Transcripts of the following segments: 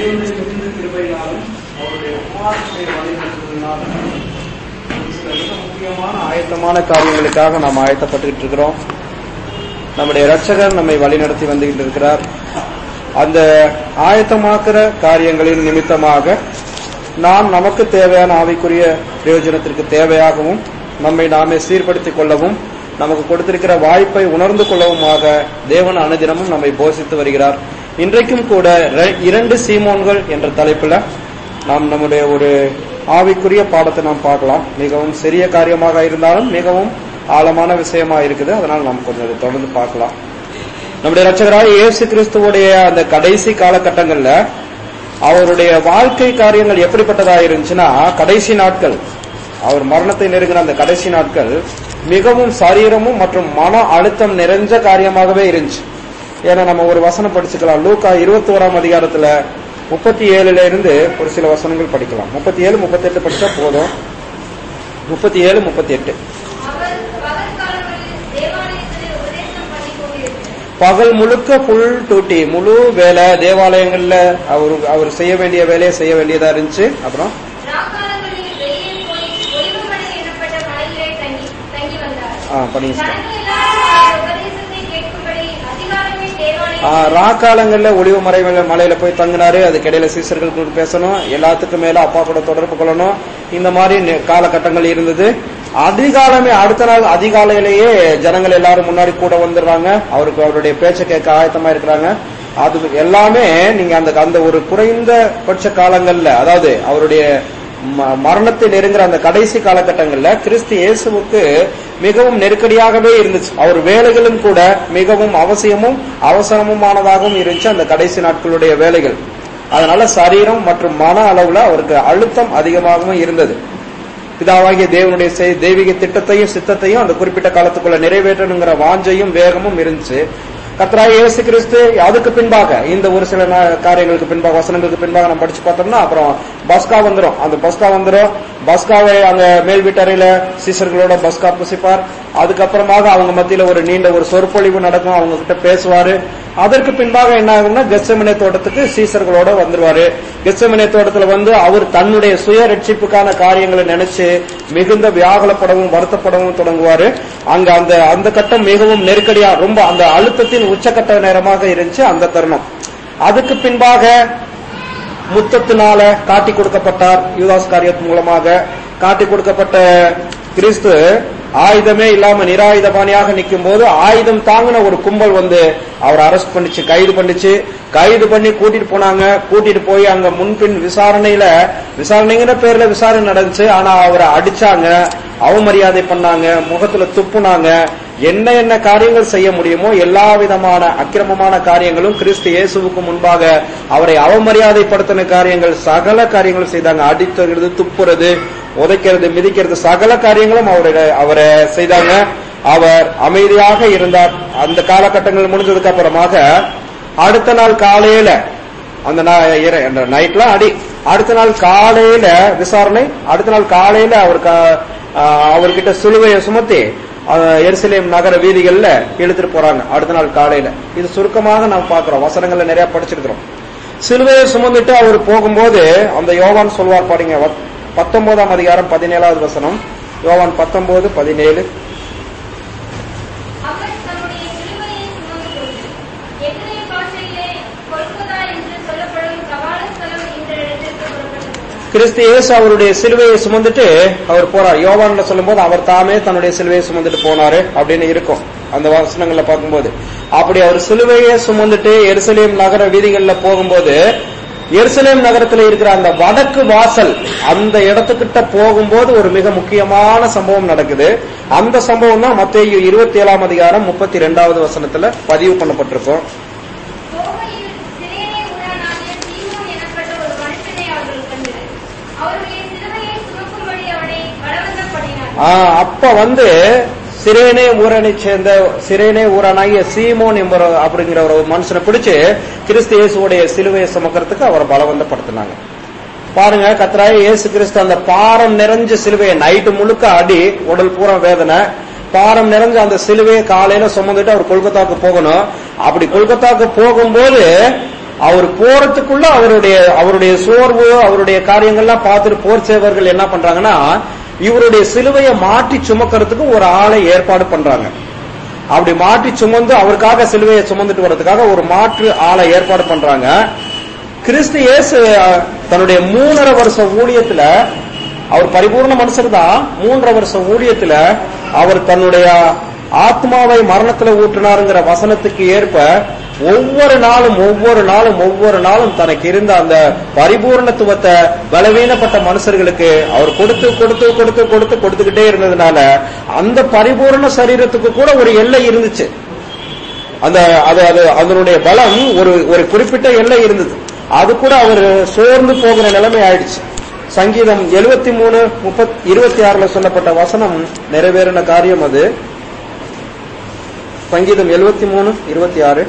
தேவனுடைய மிகுந்த கிருபையினாலும் அவருடைய குமாரனுடைய வழிநடத்துவதனாலும் ஒரு சில மிக முக்கியமான ஆயத்தமான காரியங்களுக்காக நாம் ஆயத்தப்பட்டுக்கிட்டு இருக்கிறோம் நம்முடைய இரட்சகர் நம்மை வழிநடத்தி வந்துகிட்டு இருக்கிறார் அந்த ஆயத்தமாக்குற காரியங்களின் நிமித்தமாக நாம் நமக்கு தேவையான ஆவிக்குரிய பிரயோஜனத்திற்கு தேவையாகவும் நம்மை நாமே சீர்படுத்திக் கொள்ளவும் நமக்கு கொடுத்திருக்கிற வாய்ப்பை உணர்ந்து கொள்ளவுமாக தேவன் அனுதினமும் நம்மை போஷித்து வருகிறார் இன்றைக்கும் கூட ரெ- இரண்டு சீமோன்கள் என்ற தலைப்புல நாம் நம்முடைய ஒரு ஆவிக்குரிய பாடத்தை நாம் பார்க்கலாம் மிகவும் சிறிய காரியமாக இருந்தாலும் மிகவும் ஆழமான விஷயமா இருக்குது அதனால் நாம் கொஞ்சம் அதை தொடர்ந்து பார்க்கலாம் நம்முடைய ரட்சகராக இயேசு கிறிஸ்துவோடைய அந்த கடைசி காலகட்டங்கள்ல அவருடைய வாழ்க்கை காரியங்கள் எப்படிப்பட்டதா இருந்துச்சுன்னா கடைசி நாட்கள் அவர் மரணத்தை நெருங்கின அந்த கடைசி நாட்கள் மிகவும் சரீரமும் மற்றும் மன அழுத்தம் நிறைஞ்ச காரியமாகவே இருந்துச்சு ஏன்னா நம்ம ஒரு வசனம் படிச்சுக்கலாம் லூக்கா இருபத்தி ஓராம் அதிகாரத்துல முப்பத்தி ஏழுல இருந்து ஒரு சில வசனங்கள் படிக்கலாம் முப்பத்தி ஏழு முப்பத்தி எட்டு படிச்சா போதும் முப்பத்தி ஏழு முப்பத்தி எட்டு அவர் பகற்காலங்களில் தேவாலயத்திலே உபதேசம் பண்ணிக் கொண்டிருந்தார். பகல் முழுக்க புல் டூட்டி முழு வேலை தேவாலயங்கள்ல அவர் அவர் செய்ய வேண்டிய வேலையை செய்ய வேண்டியதா இருந்துச்சு அப்புறம் ராக்காலங்களில் வெளியே போய் ஒளிவுமலை எனப்பட்ட மலையிலே தங்கி தங்கி வந்தார். ஆ, படிங்க சார். ஜனங்கள் எல்லாரும் அவர் உபதேசத்தை கேட்கும்படி அதிகாலமே தேவாலயம் ஆ, ராக்காலங்கள்ல ஒளிவு மறை மேல- மலையில போய் தங்கினாரு அதுக்கு இடையில சீசர்கள் கூட பேசணும் எல்லாத்துக்கும் மேல அப்பா கூட தொடர்பு கொள்ளணும் இந்த மாதிரி நெ- காலகட்டங்கள் இருந்தது அதிகாலமே அடுத்த நாள் அதிகாலையிலேயே ஜனங்கள் எல்லாரும் முன்னாடி கூட வந்துடுறாங்க அவருக்கு அவருடைய பேச்சை கேட்க ஆயத்தமா இருக்கிறாங்க அது எல்லாமே நீங்க அந்த அந்த ஒரு குறைந்த பட்ச காலங்கள்ல அதாவது அவருடைய ம- மரணத்தை நெருங்குற அந்த கடைசி காலகட்டங்கள்ல கிறிஸ்து இயேசுவுக்கு மிகவும் நெருக்கடியாகவே இருந்துச்சு அவர் வேலைகளும் கூட மிகவும் அவசியமும் அவசரமுமானதாகவும் இருந்துச்சு அந்த கடைசி நாட்களுடைய வேலைகள் அதனால சரீரம் மற்றும் மன அளவுல அவருக்கு அழுத்தம் அதிகமாகவும் இருந்தது பிதாவாகிய தேவனுடைய செய்- தெய்வீக திட்டத்தையும் சித்தத்தையும் அந்த குறிப்பிட்ட காலத்துக்குள்ள நிறைவேற்றணுங்கிற வாஞ்சையும் வேகமும் இருந்துச்சு கர்த்தராகிய இயேசு கிறிஸ்து அதுக்கு பின்பாக இந்த ஒரு சில நா- காரியங்களுக்கு பின்பாக வசனங்களுக்கு பின்பாக நம்ம படிச்சு பார்த்தோம்னா அப்புறம் பஸ்கா வந்துரும் அந்த பஸ்கா வந்துரும் பஸ்காவை அங்க மேல் வீட்டறையில சீசர்களோட பஸ்கா புசிப்பார் அதுக்கப்புறமாக அவங்க மத்தியில ஒரு நீண்ட ஒரு சொற்பொழிவு நடக்கும் அவங்க கிட்ட பேசுவாரு அதற்கு பின்பாக என்ன ஆகும்னா கெச்சமனே தோட்டத்துக்கு சீசர்களோட வந்துருவாரு கெச்சமனே தோட்டத்துல வந்து அவர் தன்னுடைய சுய ரட்சிப்புக்கான காரியங்களை நினைச்சு மிகுந்த வியாகுலப்படவும் வருத்தப்படவும் தொடங்குவாரு அங்க அந்த அந்த கட்டம் மிகவும் நெருக்கடியா ரொம்ப அந்த அழுத்தத்தின் உச்சக்கட்ட நேரமாக இருந்துச்சு அந்த தருணம் அதுக்கு பின்பாக முத்தத்தினால காட்டி கொடுக்கப்பட்டார் யூதாஸ் காரியத் மூலமாக காட்டி கொடுக்கப்பட்ட கிறிஸ்து ஆயுதமே இல்லாம நிராயுதபாணியாக நிற்கும் போது ஆயுதம் தாங்கின ஒரு கும்பல் வந்து அவர் அரெஸ்ட் பண்ணிச்சு கைது பண்ணிச்சு கைது பண்ணி கூட்டிட்டு போனாங்க கூட்டிட்டு போய் அங்க முன்பின் விசாரணையில விசாரணைங்கிற பேர்ல விசாரணை நடந்துச்சு ஆனா அவரை அடிச்சாங்க அவமரியாதை பண்ணாங்க முகத்துல துப்புனாங்க என்ன என்ன காரியங்கள் செய்ய முடியுமோ எல்லா விதமான அக்கிரமமான காரியங்களும் கிறிஸ்து இயேசுவுக்கு முன்பாக அவரை அவமரியாதைப்படுத்தின காரியங்கள் சகல காரியங்களும் செய்தாங்க அடித்துறது துப்புறது உதைக்கிறது மிதிக்கிறது சகல காரியங்களும் அவரை அவரை செய்தாங்க அவர் அமைதியாக இருந்தார் அந்த காலகட்டங்கள் முடிஞ்சதுக்கு அப்புறமாக அடுத்த நாள் காலையில அந்த நா- இர- அந்த நைட்லாம் அடி அடுத்த நாள் காலையில விசாரணை அடுத்த நாள் காலையில அவருக்கு ஆஹ், அவர்கிட்ட சிலுவையை சுமத்தி ஆஹ், எருசலேம் நகர வீதிகள்ல இழுத்துட்டு போறாங்க அடுத்த நாள் காலையில இது சுருக்கமாக நாம் பார்க்கிறோம் வசனங்கள்ல நிறைய படிச்சிருக்கிறோம் சிலுவையை சுமந்துட்டு அவர் போகும்போது அந்த யோவான் சொல்வார் பாருங்க வ- பத்தொன்பதாம் அதிகாரம் பதினேழாவது வசனம் யோவான் பத்தொன்பது பதினேழு அவர் தம்முடைய சிலுவையை சுமந்து கொண்டு எபிரேய பாஷையிலே கொல்கொதா என்று சொல்லப்படும் கபால ஸ்தலம் என்ற இடத்திற்கு புறப்பட்டார். கிறிஸ்து இயேசு அவருடைய சிலுவையை சுமந்துட்டு அவர் போறார் யோவான்ல சொல்லும்போது அவர் தாமே தன்னுடைய சிலுவையை சுமந்துட்டு போனாரு அப்படின்னு இருக்கும் அந்த வசனங்கள்ல பார்க்கும்போது அப்படி அவர் சிலுவையை சுமந்துட்டு எருசலேம் நகர வீதிகள்ல போகும்போது எருசலேம் நகரத்துல இருக்கிற அந்த வடக்கு வாசல் அந்த இடத்துக்கிட்ட போகும்போது ஒரு மிக முக்கியமான சம்பவம் நடக்குது அந்த சம்பவம் தான் மத்திய இருபத்தி ஏழாம் அதிகாரம் முப்பத்தி ரெண்டாவது வசனத்துல பதிவு பண்ணப்பட்டிருக்கும் கோவையில் சிரேனே ஊரானாகிய சீமோன் எனப்பட்ட ஒரு மனுஷனை அவர்கள் கண்டனர். அவருடைய சிலுவையை சுமக்கும்படி அவனை பலவந்தப்படுத்தினார். ஆ, அப்ப வந்து சிரேனே ஊரனை சேர்ந்த சிரேனே ஊரானாகிய சீமோன் என்பவர் அப்படிங்கிற ஒரு மனுஷனை பிடிச்சு கிறிஸ்து இயேசுடைய சிலுவையை சுமக்கிறதுக்கு அவரை பலவந்தப்படுத்தினாங்க பாருங்க கத்தராய இயேசு கிறிஸ்து அந்த பாரம் நிறைஞ்ச சிலுவையை நைட்டு முழுக்க அடி உடல் பூரா வேதனை பாரம் நிறைஞ்ச அந்த சிலுவையை காலையில சுமந்துட்டு அவர் கொல்கத்தாக்கு போகணும் அப்படி கொல்கத்தாக்கு போகும்போது அவர் போறதுக்குள்ள அவருடைய அவருடைய சோர்வு அவருடைய காரியங்கள்லாம் பார்த்துட்டு போர் சேவர்கள் என்ன பண்றாங்கன்னா இவருடைய சிலுவையை மாற்றி சுமக்கிறதுக்கு ஒரு ஆளை ஏற்பாடு பண்றாங்க அப்படி மாற்றி சுமந்து அவருக்காக சிலுவையை சுமந்துட்டு வர்றதுக்காக ஒரு மாற்று ஆளை ஏற்பாடு பண்றாங்க கிறிஸ்து இயேசு அஹ், தன்னுடைய மூணரை வருஷ ஊழியத்துல அவர் பரிபூர்ண மனுஷர் தான் மூன்றரை வருஷ ஊழியத்துல அவர் தன்னுடைய ஆத்மாவை மரணத்துல ஊற்றினாருங்கிற வசனத்துக்கு ஏற்ப ஒவ்வொரு நாளும் ஒவ்வொரு நாளும் ஒவ்வொரு நாளும் தனக்கு இருந்த அந்த பரிபூர்ணத்துவத்தை பலவீனப்பட்ட மனுஷர்களுக்கு அவர் கொடுத்து கொடுத்து கொடுத்து கொடுத்து கொடுத்துக்கிட்டே இருந்ததுனால அந்த பரிபூர்ண சரீரத்துக்கு கூட ஒரு எல்லை இருந்துச்சு அந்த அது அது அதனுடைய பலம் ஒரு ஒரு குறிப்பிட்ட எல்லை இருந்தது அது கூட அவர் சோர்ந்து போகிற நிலைமை ஆயிடுச்சு சங்கீதம் எழுபத்தி மூணு முப்பத் இருபத்தி ஆறுல சொல்லப்பட்ட வசனம் நிறைவேறின காரியம் அது சங்கீதம் எழுபத்தி மூணு இருபத்தி ஆறு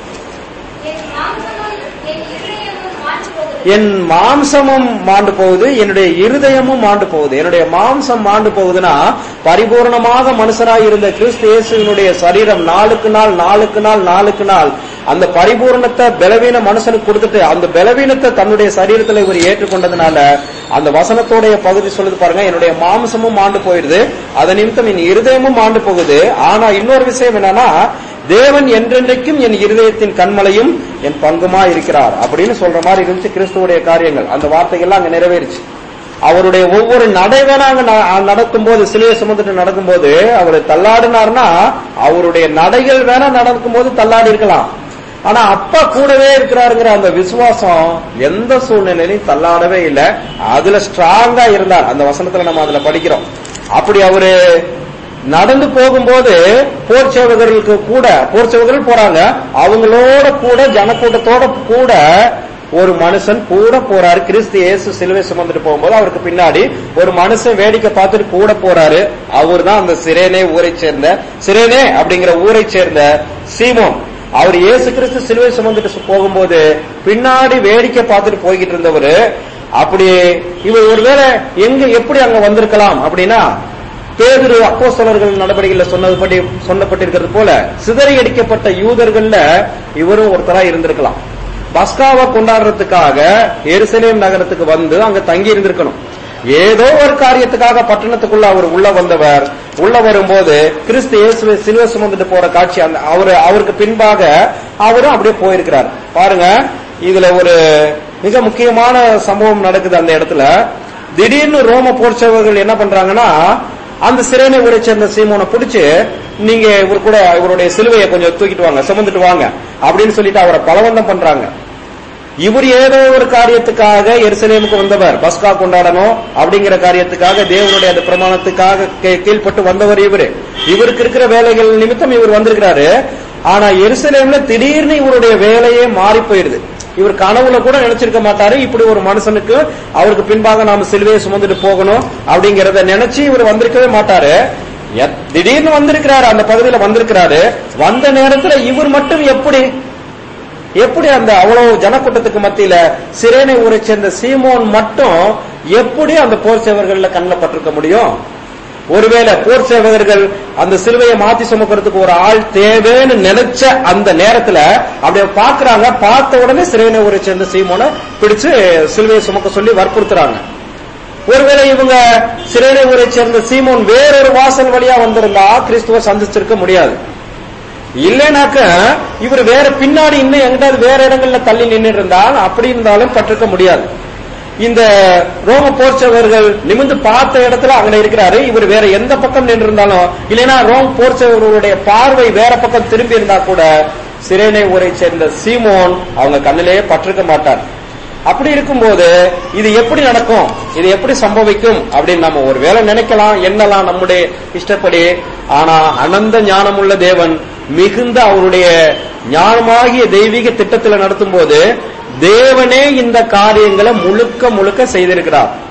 என் மாம்சமும் என் இருதயமும் மாண்டு போகிறது என் மாம்சமும் மாண்டு போகுது என்னுடைய இருதயமும் மாண்டு போகுது என்னுடைய மாம்சம் மாண்டு போகுதுன்னா பரிபூர்ணமாக மனுஷனாய் இருந்த கிறிஸ்து இயேசுவினுடைய சரீரம் நாளுக்கு நாள் நாளுக்கு நாள் நாளுக்கு நாள் அந்த பரிபூர்ணத்தை பலவீன மனுஷனுக்கு கொடுத்துட்டு அந்த பலவீனத்தை தன்னுடைய சரீரத்துல இவர் ஏற்றுக்கொண்டதுனால அந்த வசனத்தோடைய பகுதி சொல்லுது பாருங்க என்னுடைய மாம்சமும் மாண்டு போயிடுது அதன் நிமித்தம் என் இருதயமும் மாண்டு போகுது ஆனா இன்னொரு விஷயம் என்னன்னா தேவன் என்றென்றைக்கும் என் இருதயத்தின் கண்மலையும் என் பங்குமா இருக்கிறார் அப்படின்னு சொல்ற மாதிரி இருந்துச்சு கிறிஸ்துவுடைய காரியங்கள் அந்த வார்த்தைகள்லாம் அங்க நிறைவேறிச்சு அவருடைய ஒவ்வொரு நடைவேனா அங்க ந- நடக்கும் போது சிலையை சுமந்துட்டு நடக்கும்போது அவர் தள்ளாடினார்னா அவருடைய நடைகள் வேணா நடக்கும்போது தள்ளாடி இருக்கலாம் ஆனா அப்பா கூடவே இருக்கிறாருங்கிற அந்த விசுவாசம் எந்த சூழ்நிலையிலும் தள்ளாடவே இல்லை அதுல ஸ்ட்ராங்கா இருந்தார் அந்த வசனத்துல நம்ம அதுல படிக்கிறோம் அப்படி அவரு நடந்து போகும்போது போர் சேவகர்களுக்கு கூட போர் சேவகர்கள் போறாங்க அவங்களோட கூட ஜனக்கூட்டத்தோட கூட ஒரு மனுஷன் கூட போறாரு கிறிஸ்து இயேசு சிலுவை சுமந்துட்டு போகும்போது அவருக்கு பின்னாடி ஒரு மனுஷன் வேடிக்கை பார்த்துட்டு கூட போறாரு அவர் தான் அந்த சிரேனே ஊரை சேர்ந்த சிரேனே அப்படிங்கிற ஊரை சேர்ந்த சீமோன் அவர் இயேசு கிறிஸ்து சிலுவை சுமந்துட்டு போகும்போது பின்னாடி வேடிக்கை பார்த்துட்டு போய்கிட்டு இருந்தவர் அப்படி இவர் ஒருவேளை எங்க எப்படி அங்க வந்திருக்கலாம் அப்படின்னா பேதுரு அப்போஸ்தலர்கள் நடவடிக்கையில சொன்னதுபடி சொல்லப்பட்டிருக்கிறது போல சிதறியடிக்கப்பட்ட யூதர்கள்ல இவரும் ஒருத்தரா இருந்திருக்கலாம் பஸ்காவை கொண்டாடுறதுக்காக எருசலேம் நகரத்துக்கு வந்து அங்க தங்கி இருந்திருக்கணும் ஏதோ ஒரு காரியத்துக்காக பட்டணத்துக்குள்ள அவர் உள்ள வந்தவர் உள்ள வரும்போது கிறிஸ்து இயேசுவை சிலுவை சுமந்துட்டு போற காட்சி அந்த அவரு அவருக்கு பின்பாக அவரும் அப்படியே போயிருக்கிறார் பாருங்க இதுல ஒரு மிக முக்கியமான சம்பவம் நடக்குது அந்த இடத்துல திடீர்னு ரோம போர்ச்சவர்கள் என்ன பண்றாங்கன்னா அந்த சிறைனை ஊரை சேர்ந்த சீமோனை பிடிச்சு நீங்க இவர் கூட இவருடைய சிலுவையை கொஞ்சம் தூக்கிட்டு வாங்க சுமந்துட்டு வாங்க அப்படின்னு சொல்லிட்டு அவரை பலவந்தம் பண்றாங்க இவர் ஏதோ ஒரு காரியத்துக்காக எருசலேமுக்கு வந்தவர் பஸ்கா கொண்டாடணும் அப்படிங்கிற காரியத்துக்காக தேவனுடைய அந்த பிரமாணத்துக்காக கீ- கீழ்ப்பட்டு வந்தவர் இவரு இவருக்கு இருக்கிற வேலைகள் நிமித்தம் இவர் வந்திருக்கிறாரு ஆனா எருசலேம்ல திடீர்னு இவருடைய வேலையே மாறி போயிருது இவர் கனவுல கூட நினைச்சிருக்க மாட்டாரு இப்படி ஒரு மனுஷனுக்கு அவருக்கு பின்பாக நாம சிலுவையை சுமந்துட்டு போகணும் அப்படிங்கறத நினைச்சு இவர் வந்திருக்கவே மாட்டாரு எத்- திடீர்னு வந்திருக்கிறாரு அந்த பகுதியில வந்திருக்கிறாரு வந்த நேரத்துல இவர் மட்டும் எப்படி எப்படி அந்த அவ்வளவு ஜனக்கூட்டத்துக்கு மத்தியில சிரேனை ஊரை சேர்ந்த சீமோன் மட்டும் எப்படி அந்த போர் சேவர்கள்ல கண்ணில் பட்டிருக்க முடியும் ஒருவேளை போர் சேவகர்கள் அந்த சிலுவையை மாத்தி சுமக்கிறதுக்கு ஒரு ஆள் தேவைன்னு நினைச்ச அந்த நேரத்துல அப்படியே பாக்குறாங்க பார்த்த உடனே சிறையினை ஊரை சேர்ந்த சீமோனை பிடிச்சு சிலுவையை சுமக்க சொல்லி வற்புறுத்துறாங்க ஒருவேளை இவங்க சிறையினை ஊரை சேர்ந்த சீமோன் வேறொரு வாசல் வழியா வந்திருந்தா கிறிஸ்துவ சந்திச்சிருக்க முடியாது இல்லைனாக்க இவர் வேற பின்னாடி இன்னும் எங்கிட்டாவது வேற இடங்கள்ல தள்ளி நின்று இருந்தால் அப்படி இருந்தாலும் பட்டிருக்க முடியாது இந்த ரோம போர்ச்சவர்கள் நிமிந்து பார்த்த இடத்துல அங்க இருக்கிறாரு இவர் வேற எந்த பக்கம் நின்று இருந்தாலும் இல்லைன்னா ரோம் போர்ச்சவர்களுடைய பார்வை வேற பக்கம் திரும்பி இருந்தா கூட சிறைனை ஊரை சேர்ந்த சீமோன் அவங்க கண்ணிலேயே பட்டிருக்க மாட்டார் அப்படி இருக்கும்போது இது எப்படி நடக்கும் இது எப்படி சம்பவிக்கும் அப்படின்னு நம்ம ஒரு வேளை நினைக்கலாம் என்னலாம் நம்முடைய இஷ்டப்படி ஆனா அனந்த ஞானமுள்ள தேவன் மிகுந்த அவருடைய ஞானமாகிய தெய்வீக திட்டத்துல நடத்தும் போது தேவனே இந்த காரியங்களை முழுக்க முழுக்க செய்திருக்கிறார்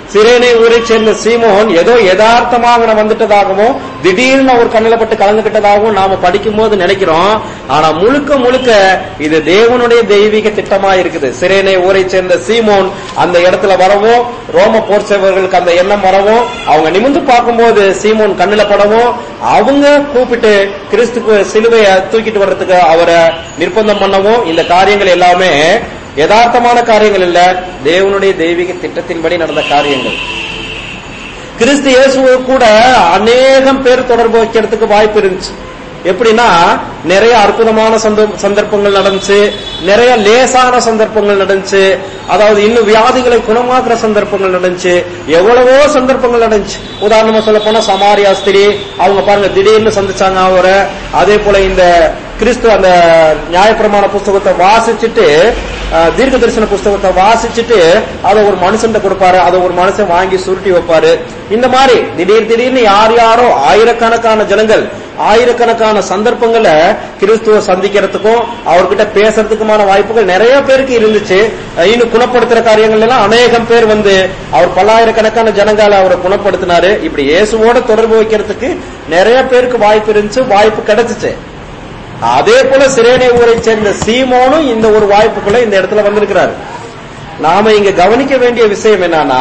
சிரேனை ஊரை சேர்ந்த சீமோன் ஏதோ யதார்த்தமாக நான் வந்துட்டதாகவும் திடீர்னு ஒரு கண்ணில் பட்டு கலந்துகிட்டதாகவும் நாம படிக்கும் போது நினைக்கிறோம் ஆனா முழுக்க முழுக்க இது தேவனுடைய தெய்வீக திட்டமா இருக்குது சிரேனை ஊரை சேர்ந்த சீமோன் அந்த இடத்துல வரவும் ரோம போர் சேவர்களுக்கு அந்த எண்ணம் வரவும் அவங்க நிமிந்து பார்க்கும்போது சீமோன் கண்ணுல படவும் அவங்க கூப்பிட்டு கிறிஸ்துக்கு சிலுவையை தூக்கிட்டு வர்றதுக்கு அவரை நிர்பந்தம் பண்ணவும் இந்த காரியங்கள் எல்லாமே யதார்த்தமான காரியங்கள் இல்ல தேவனுடைய தெய்வீக திட்டத்தின்படி நடந்த காரியங்கள் கிறிஸ்து இயேசுவை கூட அநேகம் பேர் தொடர்பு வைக்கிறதுக்கு வாய்ப்பு இருந்துச்சு எப்படின்னா நிறைய அற்புதமான சந்த- சந்தர்ப்பங்கள் நடந்துச்சு நிறைய லேசான சந்தர்ப்பங்கள் நடந்துச்சு அதாவது இன்னும் வியாதிகளை குணமாக்குற சந்தர்ப்பங்கள் நடந்துச்சு எவ்வளவோ சந்தர்ப்பங்கள் நடந்துச்சு உதாரணமா சொல்ல போனா சமாரியா ஸ்திரி அவங்க பாருங்க திடீர்னு சந்திச்சாங்க அவரை அதே போல இந்த கிறிஸ்து அந்த நியாயப்பிரமாண புஸ்தகத்தை வாசிச்சுட்டு அஹ், தீர்க்க தரிசன புஸ்தகத்தை வாசிச்சுட்டு அதை ஒரு மனுஷன் கொடுப்பாரு அதை ஒரு மனுஷன் வாங்கி சுருட்டி வைப்பாரு இந்த மாதிரி திடீர் திடீர்னு யார் யாரோ ஆயிரக்கணக்கான ஜனங்கள் ஆயிரக்கணக்கான சந்தர்ப்பங்களை கிறிஸ்துவ சந்திக்கிறதுக்கும் அவர்கிட்ட பேசுறதுக்குமான வாய்ப்புகள் நிறைய பேருக்கு இருந்துச்சு அஹ், இன்னும் குணப்படுத்துற காரியங்கள் எல்லாம் அநேகம் பேர் வந்து அவர் பல்லாயிரக்கணக்கான ஜனங்களை அவரை குணப்படுத்தினாரு இப்படி இயேசுவோட தொடர்பு வைக்கிறதுக்கு நிறைய பேருக்கு வாய்ப்பு இருந்துச்சு வாய்ப்பு கிடைச்சிச்சு அதே போல சிரேனை ஊரை சேர்ந்த சீமோனும் இந்த ஒரு வாய்ப்புக்குள்ள இந்த இடத்துல வந்திருக்கிறார் நாம இங்க கவனிக்க வேண்டிய விஷயம் என்னன்னா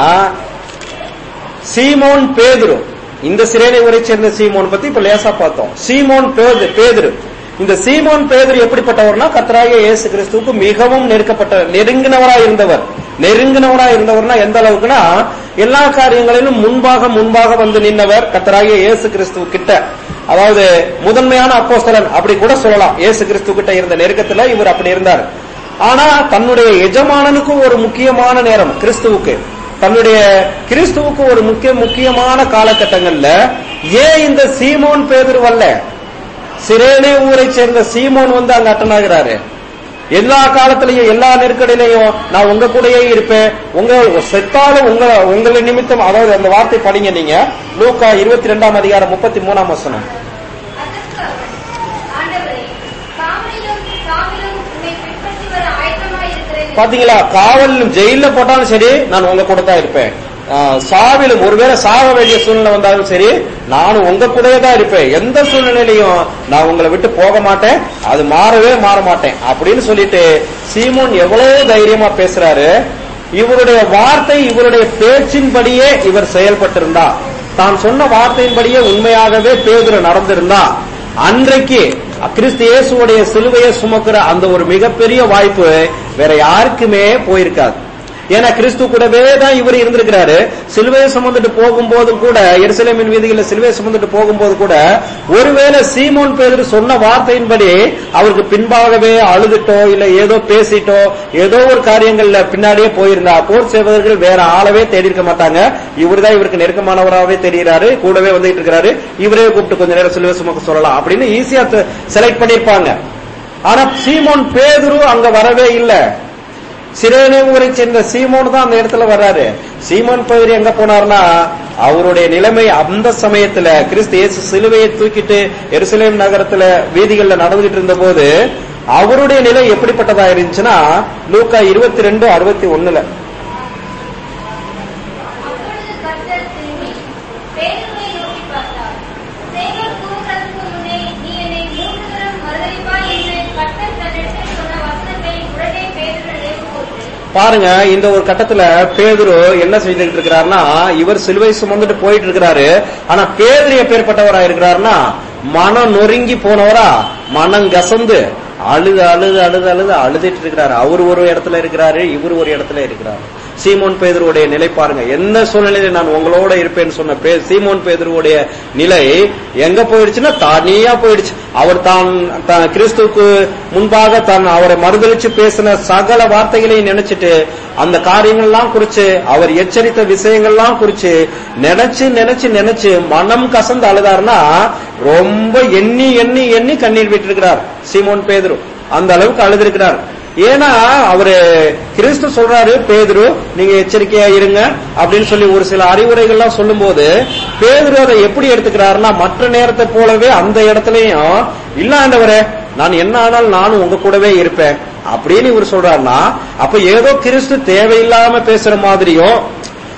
சீமோன் பேதுரு இந்த சிரேனை ஊரை சேர்ந்த சீமோன் பத்தி இப்ப லேசா பார்த்தோம் சீமோன் பேது- பேதுரு இந்த சீமோன் பேதுரு எப்படிப்பட்டவர்னா கர்த்தராகிய இயேசு கிறிஸ்துவுக்கு மிகவும் நெருக்கப்பட்ட நெருங்கினவரா இருந்தவர் நெருங்கினவரா இருந்தவர்னா எந்த அளவுக்குன்னா எல்லா காரியங்களிலும் முன்பாக முன்பாக வந்து நின்னவர் கர்த்தராகிய இயேசு கிறிஸ்துவ கிட்ட அதாவது முதன்மையான அப்போஸ்தலன் அப்படி கூட சொல்லலாம் இயேசு கிறிஸ்து கிட்ட இருந்த நெருக்கத்துல இவர் அப்படி இருந்தார் ஆனா தன்னுடைய எஜமானனுக்கும் ஒரு முக்கியமான நேரம் கிறிஸ்துவுக்கு தன்னுடைய கிறிஸ்துவுக்கு ஒரு முக்கிய முக்கியமான காலகட்டங்கள்ல ஏன் இந்த சீமோன் பேதர் வரல சிரேனே ஊரை சேர்ந்த சீமோன் வந்து அங்க அட்டன் ஆகிறாரு எல்லா காலத்திலையும் எல்லா நெருக்கடியிலையும் நான் உங்க கூடயே இருப்பேன் உங்க செத்தாலும் உங்க உங்களை நிமித்தம் அதாவது அந்த வார்த்தை படிங்க நீங்க லூக்கா இருபத்தி ரெண்டாம் அதிகாரம் முப்பத்தி மூணாம் வசனம் அதற்கு அவர், ஆண்டவரே, காவலிலும் சாவிலும் உம்மை பின்பற்றி வர ஆயத்தமாயிருக்கிறேன் பாத்தீங்களா காவலிலும் ஜெயில போட்டாலும் சரி நான் உங்க கூட தான் இருப்பேன் ஆஹ், சாவிலும் ஒருவேளை சாக வேண்டிய சூழ்நிலை வந்தாலும் சரி நானும் உங்க கூடயே தான் இருப்பேன் எந்த சூழ்நிலையிலையும் நான் உங்களை விட்டு போக மாட்டேன் அது மாறவே மாற மாட்டேன் அப்படின்னு சொல்லிட்டு சீமோன் எவ்வளவு தைரியமா பேசுறாரு இவருடைய வார்த்தை இவருடைய பேச்சின்படியே இவர் செயல்பட்டிருந்தா தான் சொன்ன வார்த்தையின்படியே உண்மையாகவே பேதுரு நடந்திருந்தா அன்றைக்கு கிறிஸ்து இயேசுவுடைய சிலுவையை சுமக்கிற அந்த ஒரு மிகப்பெரிய வாய்ப்பு வேற யாருக்குமே போயிருக்காது ஏன்னா கிறிஸ்து கூடவே தான் இவர் இருந்திருக்கிறாரு சிலுவையை சுமந்துட்டு போகும்போது கூட எருசலேமின் வீதிகளில் சிலுவையை சுமந்துட்டு போகும்போது கூட ஒருவேளை சீமோன் பேதர் சொன்ன வார்த்தையின்படி அவருக்கு பின்பாகவே அழுதுட்டோ இல்ல ஏதோ பேசிட்டோ ஏதோ ஒரு காரியங்கள்ல பின்னாடியே போயிருந்தா போர் சேவகர்கள் வேற ஆளவே தேடி இருக்க மாட்டாங்க இவர்தான் இவருக்கு நெருக்கமானவராகவே தெரிகிறாரு கூடவே வந்துட்டு இருக்கிறாரு இவரே கூப்பிட்டு கொஞ்ச நேரம் சிலுவை சுமக்க சொல்லலாம் அப்படின்னு ஈஸியா செலக்ட் பண்ணிருப்பாங்க ஆனா சீமோன் பேதுரு அங்க வரவே இல்லை சிரேனே ஊரை சேர்ந்த சீமோன் தான் அந்த இடத்துல வர்றாரு சீமோன் பேதுரு எங்க போனார்னா அவருடைய நிலைமை அந்த சமயத்துல கிறிஸ்து இயேசு சிலுவையை தூக்கிட்டு எருசலேம் நகரத்துல வீதிகள்ல நடந்துகிட்டு இருந்த போது அவருடைய நிலை எப்படிப்பட்டதா இருந்துச்சுன்னா லூக்கா இருபத்தி ரெண்டு அறுபத்தி ஒண்ணுல அப்பொழுது கர்த்தர் திரும்பி பேதுருவை நோக்கி பார்த்தார் சேவல் கூவுகிறதற்கு முன்னே நீ என்னை மூன்று தரம் மறுதலிப்பாய் என்று கர்த்தர் தன்னிடத்தில் சொன்ன வசனத்தை உடனே பேதுரு நினைவு கூர்ந்து பாருங்க இந்த ஒரு கட்டத்துல பேதுரு என்ன செய்துட்டு இருக்கிறாருன்னா இவர் சிலுவை சுமந்துட்டு போயிட்டு இருக்கிறாரு ஆனா பேதுரு எப்பேற்பட்டவரா இருக்கிறாருன்னா மனம் நொறுங்கி போனவரா மனம் கசந்து அழுது அழுது அழுது அழுது அழுதுட்டு இருக்கிறாரு அவர் ஒரு இடத்துல இருக்கிறாரு இவர் ஒரு இடத்துல இருக்கிறாரு சீமோன் பேதருடைய நிலை பாருங்க எந்த சூழ்நிலையில நான் உங்களோட இருப்பேன்னு சொன்ன பே- சீமோன் பேதருடைய நிலை எங்க போயிடுச்சுன்னா தனியா போயிடுச்சு அவர் தான் தான் கிறிஸ்துவுக்கு முன்பாக தான் அவரை மறுதளிச்சு பேசின சகல வார்த்தைகளையும் நினைச்சிட்டு அந்த காரியங்கள்லாம் குறிச்சு அவர் எச்சரித்த விஷயங்கள்லாம் குறிச்சு நினைச்சு நினைச்சு நினைச்சு மனம் கசந்து அழுதாருன்னா ரொம்ப எண்ணி எண்ணி எண்ணி கண்ணீர் விட்டிருக்கிறார் சீமோன் பேதுரு அந்த அளவுக்கு அழுதிருக்கிறார் ஏன்னா அவரு கிறிஸ்து சொல்றாரு பேதுரு நீங்க எச்சரிக்கையா இருங்க அப்படின்னு சொல்லி ஒரு சில அறிவுரைகள்லாம் சொல்லும்போது பேதுரு அதை எப்படி எடுத்துக்கிறாருன்னா மற்ற நேரத்தை போலவே அந்த இடத்துலயும் இல்ல ஆண்டவரே நான் என்ன ஆனாலும் நானும் உங்க கூடவே இருப்பேன் அப்படின்னு இவர் சொல்றாருன்னா அப்ப ஏதோ கிறிஸ்து தேவையில்லாம பேசுற மாதிரியும்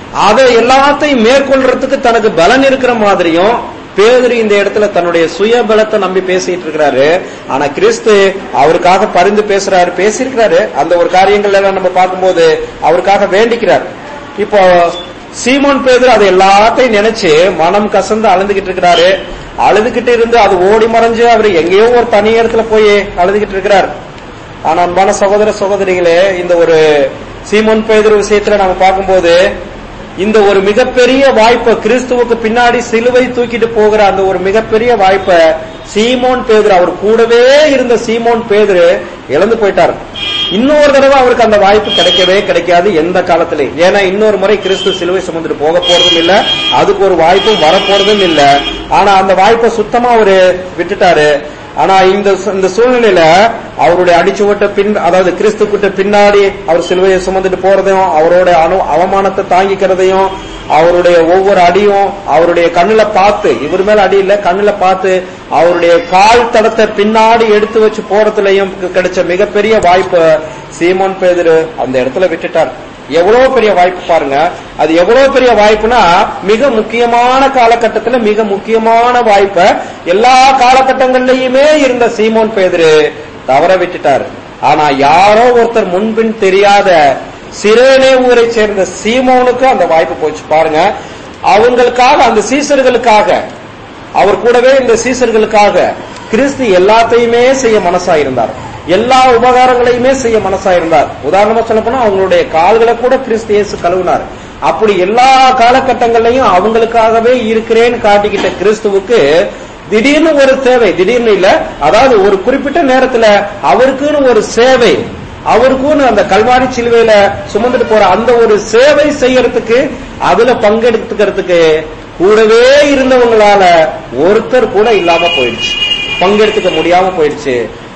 அதை எல்லாத்தையும் மேற்கொள்றதுக்கு தனக்கு பலன் இருக்கிற மாதிரியும் பேதுரு இந்த இடத்துல தன்னுடைய சுய பலத்தை நம்பி பேசிட்டு இருக்கிறாரு ஆனா கிறிஸ்து அவருக்காக பரிந்து பேசுறாரு பேசியிருக்கிறாரு அந்த ஒரு காரியங்கள் எல்லாம் நம்ம பார்க்கும்போது அவருக்காக வேண்டிக்கிறார் இப்போ சீமோன் பேதுரு அது எல்லாத்தையும் நினைச்சு மனம் கசந்து அழுதுகிட்டு இருக்கிறாரு அழுதுகிட்டு இருந்து அது ஓடி மறைஞ்சு அவர் எங்கேயோ ஒரு தனி இடத்துல போய் அழுதுகிட்டு இருக்கிறார் ஆனா அன்பான சகோதர சகோதரிகளே இந்த ஒரு சீமோன் பேதுரு விஷயத்துல நாம பார்க்கும்போது இந்த ஒரு மிகப்பெரிய வாய்ப்பை கிறிஸ்துவுக்கு பின்னாடி சிலுவை தூக்கிட்டு போகிற அந்த ஒரு மிகப்பெரிய வாய்ப்பை சீமோன் பேதுரு அவர் கூடவே இருந்த சீமோன் பேதுரு இழந்து போயிட்டார் இன்னொரு தடவை அவருக்கு அந்த வாய்ப்பு கிடைக்கவே கிடைக்காது எந்த காலத்திலையும் ஏன்னா இன்னொரு முறை கிறிஸ்து சிலுவை சுமந்துட்டு போக போறதும் இல்ல அதுக்கு ஒரு வாய்ப்பும் வரப்போறதும் இல்ல ஆனா அந்த வாய்ப்பை சுத்தமா அவரு விட்டுட்டாரு ஆனா இந்த இந்த சூழ்நிலையில அவருடைய அடிச்சுவட்ட பின் அதாவது கிறிஸ்து கிட்ட பின்னாடி அவர் சிலுவையை சுமந்துட்டு போறதையும் அவருடைய அனு அவமானத்தை தாங்கிக்கிறதையும் அவருடைய ஒவ்வொரு அடியும் அவருடைய கண்ணுல பார்த்து இவர் மேல அடி இல்ல கண்ணுல பார்த்து அவருடைய கால் தடத்தை பின்னாடி எடுத்து வச்சு போறதுலயும் கிடைச்ச மிகப்பெரிய வாய்ப்பு சீமோன் பேதுரு அந்த இடத்துல விட்டுட்டார் எவ்வளவு பெரிய வாய்ப்பு பாருங்க அது எவ்வளவு பெரிய வாய்ப்புனா மிக முக்கியமான காலகட்டத்துல மிக முக்கியமான வாய்ப்பை எல்லா காலகட்டங்கள்லயுமே இருந்த சீமோன் பேதுரு தவற விட்டுட்டார் ஆனா யாரோ ஒருத்தர் முன்பின் தெரியாத சிறேனே ஊரை சேர்ந்த சீமோனுக்கு அந்த வாய்ப்பு போச்சு பாருங்க அவங்களுக்காக அந்த சீசர்களுக்காக அவர் கூடவே இந்த சீசர்களுக்காக கிறிஸ்து எல்லாத்தையுமே செய்ய மனசா இருந்தார் எல்லா உபகாரங்களையுமே செய்ய மனசா இருந்தார் உதாரணமா சொல்ல போனா அவங்களுடைய கால்களை கூட கிறிஸ்து இயேசு கழுவினார் அப்படி எல்லா காலகட்டங்கள்லயும் அவங்களுக்காகவே இருக்கிறேன்னு காட்டிக்கிட்ட கிறிஸ்துவுக்கு திடீர்னு ஒரு தேவை திடீர்னு இல்ல அதாவது ஒரு குறிப்பிட்ட நேரத்துல அவருக்குன்னு ஒரு சேவை அவருக்குன்னு அந்த கல்வாரி சிலுவையில சுமந்துட்டு போற அந்த ஒரு சேவை செய்யறதுக்கு அதுல பங்கெடுத்துக்கிறதுக்கு கூடவே இருந்தவங்களால ஒருத்தர் கூட இல்லாம போயிடுச்சு பங்கெடுத்துக்க முடியாம போயிடுச்சு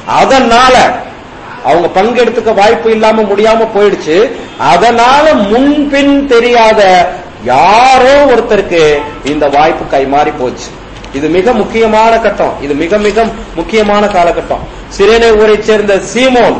அதனால அவங்க பங்கெடுத்துக்க வாய்ப்பு இல்லாம முடியாம போயிடுச்சு அதனால முன்பின் தெரியாத யாரோ ஒருத்தருக்கு இந்த வாய்ப்பு கைமாறி போச்சு இது மிக முக்கியமான கட்டம் இது மிக மிக முக்கியமான காலகட்டம் சிறேனை ஊரை சேர்ந்த சீமோன்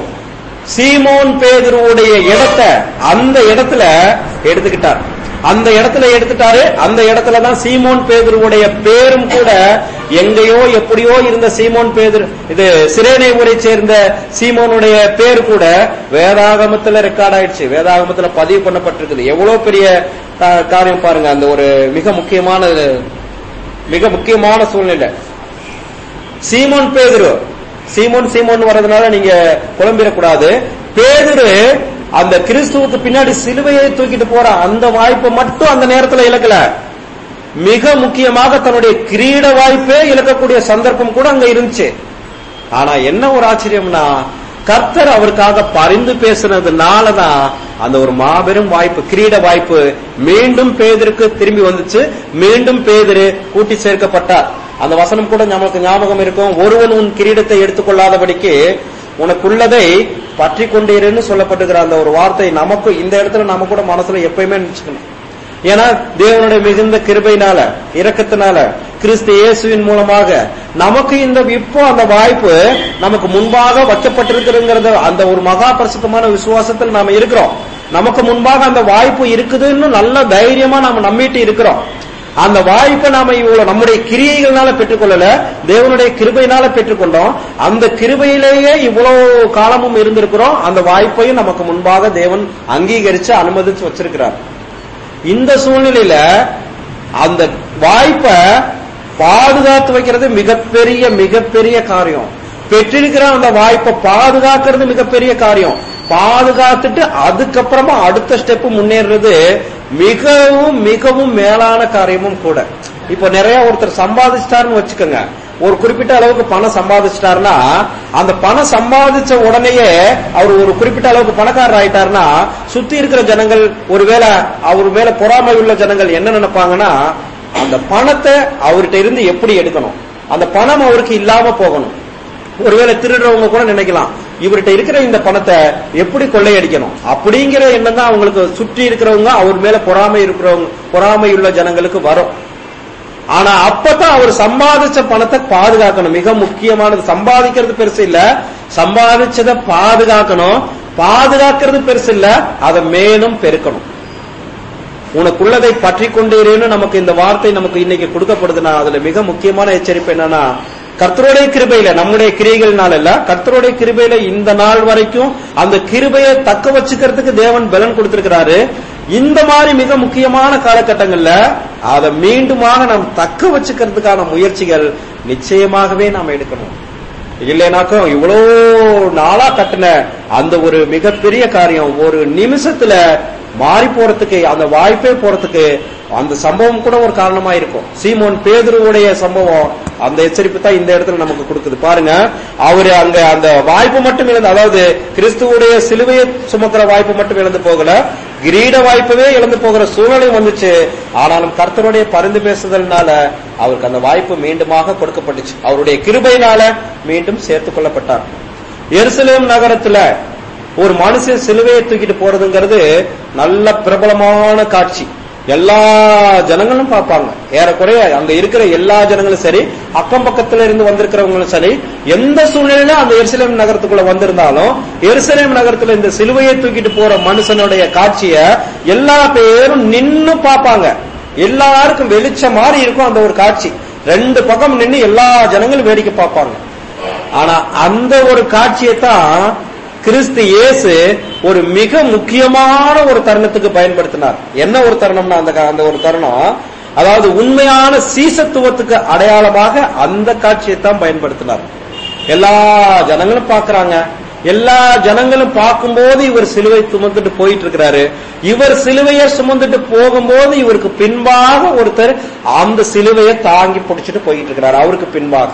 சீமோன் பேதுருவுடைய இடத்தை அந்த இடத்துல எடுத்துக்கிட்டார் அந்த இடத்துல எடுத்துட்டாரு அந்த இடத்துல தான் சீமோன் பேதுருவுடைய பேரும் கூட எங்கேயோ எப்படியோ இருந்த சீமோன் பேதுரு இது சிறேனை ஊரை சேர்ந்த சீமோனுடைய பேர் கூட வேதாகமத்துல ரெக்கார்ட் ஆயிடுச்சு வேதாகமத்துல பதிவு பண்ணப்பட்டிருக்குது எவ்வளவு பெரிய அஹ், காரியம் பாருங்க அந்த ஒரு மிக முக்கியமான மிக முக்கியமான சூழ்நிலை சீமோன் பேதுரு சீமோன் சீமோன் வர்றதுனால நீங்க குழம்பிடக்கூடாது பேதுரு அந்த கிறிஸ்துவுக்கு பின்னாடி சிலுவையை தூக்கிட்டு போற அந்த வாய்ப்பை மட்டும் அந்த நேரத்துல இழக்கல மிக முக்கியமாக தன்னுடைய கிரீட வாய்ப்பே இழக்கக்கூடிய சந்தர்ப்பம் கூட அங்க இருந்துச்சு ஆனா என்ன ஒரு ஆச்சரியம்னா கர்த்தர் அவருக்காக பரிந்து பேசுனதுனாலதான் அந்த ஒரு மாபெரும் வாய்ப்பு கிரீட வாய்ப்பு மீண்டும் பேதருக்கு திரும்பி வந்துச்சு மீண்டும் பேதரு கூட்டி சேர்க்கப்பட்டார் அந்த வசனம் கூட நமக்கு ஞாபகம் இருக்கும் ஒருவன் உன் கிரீடத்தை எடுத்துக்கொள்ளாதபடிக்கு உனக்குள்ளதை பற்றி கொண்டீருன்னு சொல்லப்பட்டுகிற அந்த ஒரு வார்த்தை நமக்கு இந்த இடத்துல நம்ம கூட மனசுல எப்பயுமே நினைச்சுக்கணும் ஏன்னா தேவனுடைய மிகுந்த கிருபையினால இரக்கத்தினால கிறிஸ்து இயேசுவின் மூலமாக நமக்கு இந்த இப்போ அந்த வாய்ப்பு நமக்கு முன்பாக வைக்கப்பட்டிருக்கிறதுங்கிறத அந்த ஒரு மகா பரிசுத்தமான விசுவாசத்தில் நாம இருக்கிறோம் நமக்கு முன்பாக அந்த வாய்ப்பு இருக்குதுன்னு நல்ல தைரியமா நாம நம்பிட்டு இருக்கிறோம் அந்த வாய்ப்பை நாம இவ்வளவு நம்முடைய கிரியைகள்னால பெற்றுக்கொள்ளல தேவனுடைய கிருபையினால பெற்றுக்கொண்டோம் அந்த கிருபையிலேயே இவ்வளவு காலமும் இருந்திருக்கிறோம் அந்த வாய்ப்பையும் நமக்கு முன்பாக தேவன் அங்கீகரிச்சு அனுமதிச்சு வச்சிருக்கிறார் இந்த சூழ்நிலையில அந்த வாய்ப்பை பாதுகாத்து வைக்கிறது மிகப்பெரிய மிகப்பெரிய காரியம் பெற்றிருக்கிற அந்த வாய்ப்பை பாதுகாக்கிறது மிகப்பெரிய காரியம் பாதுகாத்துட்டு அதுக்கப்புறமா அடுத்த ஸ்டெப் முன்னேறது மிகவும் மிகவும் மேலான காரியமும் கூட இப்போ நிறைய ஒருத்தர் சம்பாதிச்சிட்டாருன்னு வச்சுக்கோங்க ஒரு குறிப்பிட்ட அளவுக்கு பணம் சம்பாதிச்சிட்டாருன்னா அந்த பணம் சம்பாதிச்ச உடனேயே அவர் ஒரு குறிப்பிட்ட அளவுக்கு பணக்காரர் ஆயிட்டாருன்னா சுத்தி இருக்கிற ஜனங்கள் ஒருவேளை அவர் மேல பொறாமை உள்ள ஜனங்கள் என்ன நினைப்பாங்கன்னா அந்த பணத்தை அவர்கிட்ட இருந்து எப்படி எடுக்கணும் அந்த பணம் அவருக்கு இல்லாம போகணும் ஒருவேளை திருடுறவங்க கூட நினைக்கலாம் இவர்கிட்ட இருக்கிற இந்த பணத்தை எப்படி கொள்ளையடிக்கணும் அப்படிங்கிற எண்ணம் தான் அவங்களுக்கு சுற்றி இருக்கிறவங்க அவர் மேல பொறாமை இருக்கிறவங்க பொறாமை உள்ள ஜனங்களுக்கு வரும் ஆனா அப்பதான் அவர் சம்பாதிச்ச பணத்தை பாதுகாக்கணும் மிக முக்கியமானது சம்பாதிக்கிறது பெருசு இல்ல சம்பாதிச்சதை பாதுகாக்கணும் பாதுகாக்கிறது பெருசு இல்ல அதை மேலும் பெருக்கணும் உனக்குள்ளதை பற்றி கொண்டேருன்னு நமக்கு இந்த வார்த்தை நமக்கு இன்னைக்கு கொடுக்கப்படுதுன்னா அதுல மிக முக்கியமான எச்சரிப்பு என்னன்னா கர்த்தருடைய கிருபையில நம்முடைய கிரியைகள்னால இல்ல கர்த்தருடைய கிருபையில இந்த நாள் வரைக்கும் அந்த கிருபையை தக்க வச்சுக்கிறதுக்கு தேவன் பலன் கொடுத்திருக்கிறாரு இந்த மாதிரி மிக முக்கியமான காலகட்டங்கள்ல அதை மீண்டுமாக நாம் தக்க வச்சுக்கிறதுக்கான முயற்சிகள் நிச்சயமாகவே நாம் எடுக்கணும் இல்லைனாக்கும் இவ்வளோ நாளா கட்டின அந்த ஒரு மிகப்பெரிய காரியம் ஒரு நிமிஷத்துல மாறி போறதுக்கு அந்த வாய்ப்பே போறதுக்கு அந்த சம்பவம் கூட ஒரு காரணமா இருக்கும் சீமோன் பேதுருவுடைய சம்பவம் அந்த எச்சரிப்பு தான் இந்த இடத்துல நமக்கு கொடுக்குது பாருங்க அவரு அங்க அந்த வாய்ப்பு மட்டும் இழந்து அதாவது கிறிஸ்துவுடைய சிலுவையை சுமக்கிற வாய்ப்பு மட்டும் இழந்து போகல கிரீட வாய்ப்பவே இழந்து போகிற சூழ்நிலை வந்துச்சு ஆனாலும் கர்த்தருடைய பரிந்து பேசுதல்னால அவருக்கு அந்த வாய்ப்பு மீண்டுமாக கொடுக்கப்பட்டுச்சு அவருடைய கிருபையினால மீண்டும் சேர்த்துக் கொள்ளப்பட்டார் எருசலேம் நகரத்துல ஒரு மனுஷன் சிலுவையை தூக்கிட்டு போறதுங்கிறது நல்ல பிரபலமான காட்சி எல்லா ஜனங்களும் பார்ப்பாங்க ஏறக்குறைய அங்க இருக்கிற எல்லா ஜனங்களும் சரி அக்கம் பக்கத்துல இருந்து வந்திருக்கிறவங்களும் சரி எந்த சூழ்நிலையில அந்த எருசலேம் நகரத்துக்குள்ள வந்திருந்தாலும் எருசலேம் நகரத்துல இந்த சிலுவையை தூக்கிட்டு போற மனுஷனுடைய காட்சிய எல்லா பேரும் நின்னு பார்ப்பாங்க எல்லாருக்கும் வெளிச்சம் மாதிரி இருக்கும் அந்த ஒரு காட்சி ரெண்டு பக்கம் நின்னு எல்லா ஜனங்களும் வேடிக்கை பார்ப்பாங்க ஆனா அந்த ஒரு காட்சியை தான் கிறிஸ்து இயேசு ஒரு மிக முக்கியமான ஒரு தருணத்துக்கு பயன்படுத்தினார் என்ன ஒரு தருணம்னா அந்த கா- அந்த ஒரு தருணம் அதாவது உண்மையான சீசத்துவத்துக்கு அடையாளமாக அந்த காட்சியை தான் பயன்படுத்தினார் எல்லா ஜனங்களும் பார்க்கறாங்க எல்லா ஜனங்களும் பார்க்கும்போது இவர் சிலுவை சுமந்துட்டு போயிட்டு இருக்கிறாரு இவர் சிலுவையை சுமந்துட்டு போகும்போது இவருக்கு பின்பாக ஒருத்தர் அந்த சிலுவையை தாங்கி பிடிச்சிட்டு போயிட்டு இருக்கிறாரு அவருக்கு பின்பாக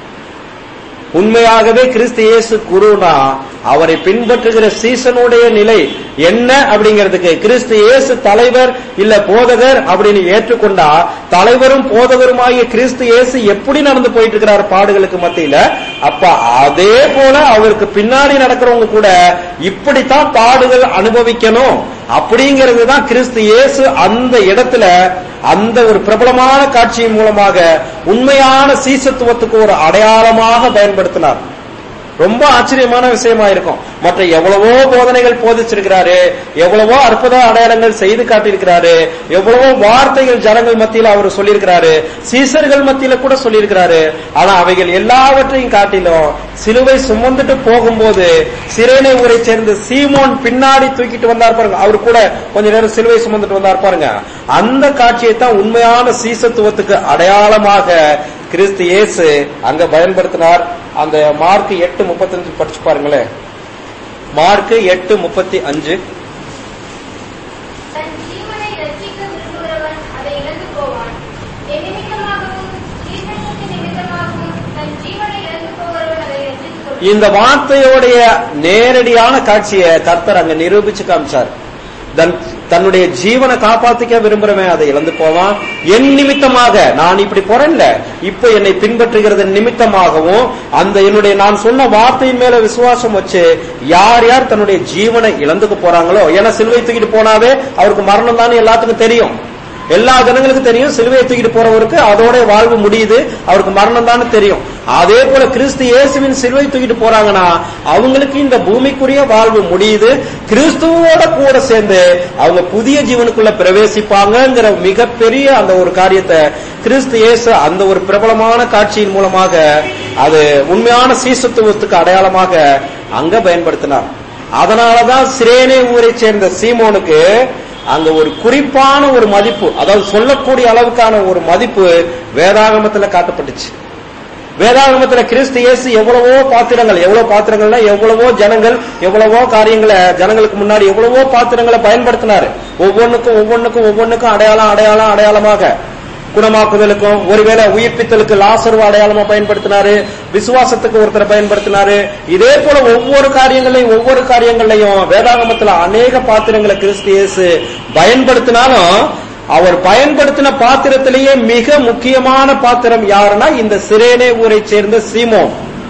உண்மையாகவே கிறிஸ்து இயேசு குருனா அவரை பின்பற்றுகிற சீசனுடைய நிலை என்ன அப்படிங்கிறதுக்கு கிறிஸ்து இயேசு தலைவர் இல்ல போதகர் அப்படின்னு ஏற்றுக்கொண்டா தலைவரும் போதகருமாகிய கிறிஸ்து இயேசு எப்படி நடந்து போயிட்டு இருக்கிறார் பாடுகளுக்கு மத்தியில அப்ப அதே போல அவருக்கு பின்னாடி நடக்கிறவங்க கூட இப்படித்தான் பாடுகள் அனுபவிக்கணும் அப்படிங்கிறது தான் கிறிஸ்து இயேசு அந்த இடத்துல அந்த ஒரு பிரபலமான காட்சியின் மூலமாக உண்மையான சீசத்துவத்துக்கு ஒரு அடையாளமாக பயன்படுத்தினார் ரொம்ப ஆச்சரியமான விஷயமா இருக்கும் மற்ற எவ்வளவோ போதனைகள் போதிச்சிருக்கிறாரு எவ்வளவோ அற்புத அடையாளங்கள் செய்து காட்டியிருக்கிறாரு எவ்வளவோ வார்த்தைகள் ஜனங்கள் மத்தியில அவர் சொல்லியிருக்கிறாரு சீசர்கள் மத்தியில கூட சொல்லியிருக்கிறாரு ஆனா அவைகள் எல்லாவற்றையும் காட்டிலும் சிலுவை சுமந்துட்டு போகும்போது சிறைனை ஊரை சேர்ந்த சீமோன் பின்னாடி தூக்கிட்டு வந்தார் பாருங்க அவர் கூட கொஞ்ச நேரம் சிலுவை சுமந்துட்டு வந்தார் பாருங்க அந்த காட்சியை தான் உண்மையான சீசத்துவத்துக்கு அடையாளமாக கிறிஸ்து இயேசு அங்க பயன்படுத்தினார் அந்த மார்க் எட்டு முப்பத்தஞ்சு படிச்சு பாருங்களேன் மார்க் எட்டு முப்பத்தி அஞ்சு தன் ஜீவனை ரட்சிக்க விரும்புகிறவன் அதை இழந்து போவான் என் நிமித்தமாகவும் ஈஸ்வரனுக்கு நிமித்தமாகவும் தன் ஜீவனை இழந்து போகிறவன் அதை ரட்சித்துக் கொள்வான் இந்த வார்த்தையோடைய நேரடியான காட்சியை கர்த்தர் அங்க நிரூபிச்சு காமிச்சார் தன் தன்னுடைய ஜீவனை காப்பாத்திக்க விரும்புறவன் அதை இழந்து போவான் என் நிமித்தமாக நான் இப்படி போறேன்ல இப்ப என்னை பின்பற்றுகிறது நிமித்தமாகவும் அந்த என்னுடைய நான் சொன்ன வார்த்தையின் மேல விசுவாசம் வச்சு யார் யார் தன்னுடைய ஜீவனை இழந்துக்க போறாங்களோ ஏன்னா சிலுவை தூக்கிட்டு போனாவே அவருக்கு மரணம் தானே எல்லாத்துக்கும் தெரியும் எல்லா ஜனங்களுக்கும் தெரியும் சிலுவையை தூக்கிட்டு போறவருக்கு அதோட வாழ்வு முடியுது அவருக்கு மரணம் தானே தெரியும் அதே போல கிறிஸ்து இயேசுவின் சிலுவை தூக்கிட்டு போறாங்கன்னா அவங்களுக்கு இந்த பூமிக்குரிய வாழ்வு முடியுது கிறிஸ்துவோட கூட சேர்ந்து அவங்க புதிய ஜீவனுக்குள்ள பிரவேசிப்பாங்கங்கிற மிகப்பெரிய அந்த ஒரு காரியத்தை கிறிஸ்து இயேசு அந்த ஒரு பிரபலமான காட்சியின் மூலமாக அது உண்மையான சீசத்துவத்துக்கு அடையாளமாக அங்க பயன்படுத்தினார் அதனாலதான் சிரேனே ஊரை சேர்ந்த சீமோனுக்கு அங்க ஒரு குறிப்பான ஒரு மதிப்பு அதாவது சொல்லக்கூடிய அளவுக்கான ஒரு மதிப்பு வேதாகமத்துல காட்டப்பட்டுச்சு வேதாகமத்துல கிறிஸ்து இயேசு எவ்வளவோ பாத்திரங்கள் எவ்வளவு பாத்திரங்கள்னா எவ்வளவோ ஜனங்கள் எவ்வளவோ காரியங்களை ஜனங்களுக்கு முன்னாடி எவ்வளவோ பாத்திரங்களை பயன்படுத்தினாரு ஒவ்வொன்றுக்கும் ஒவ்வொன்றுக்கும் ஒவ்வொன்றுக்கும் அடையாளம் அடையாளம் அடையாளமாக குணமாக்குதலுக்கும் ஒருவேளை உயிர்ப்பித்தலுக்கு லாசர்வ அடையாளமா பயன்படுத்தினாரு விசுவாசத்துக்கு ஒருத்தரை பயன்படுத்தினாரு இதே போல ஒவ்வொரு காரியங்களையும் ஒவ்வொரு காரியங்களையும் வேதாகமத்துல அநேக பாத்திரங்களை கிறிஸ்து இயேசு பயன்படுத்தினாலும் அவர் பயன்படுத்தின பாத்திரத்திலேயே மிக முக்கியமான பாத்திரம் யாருன்னா இந்த சிரேனே ஊரை சேர்ந்த சீமோன்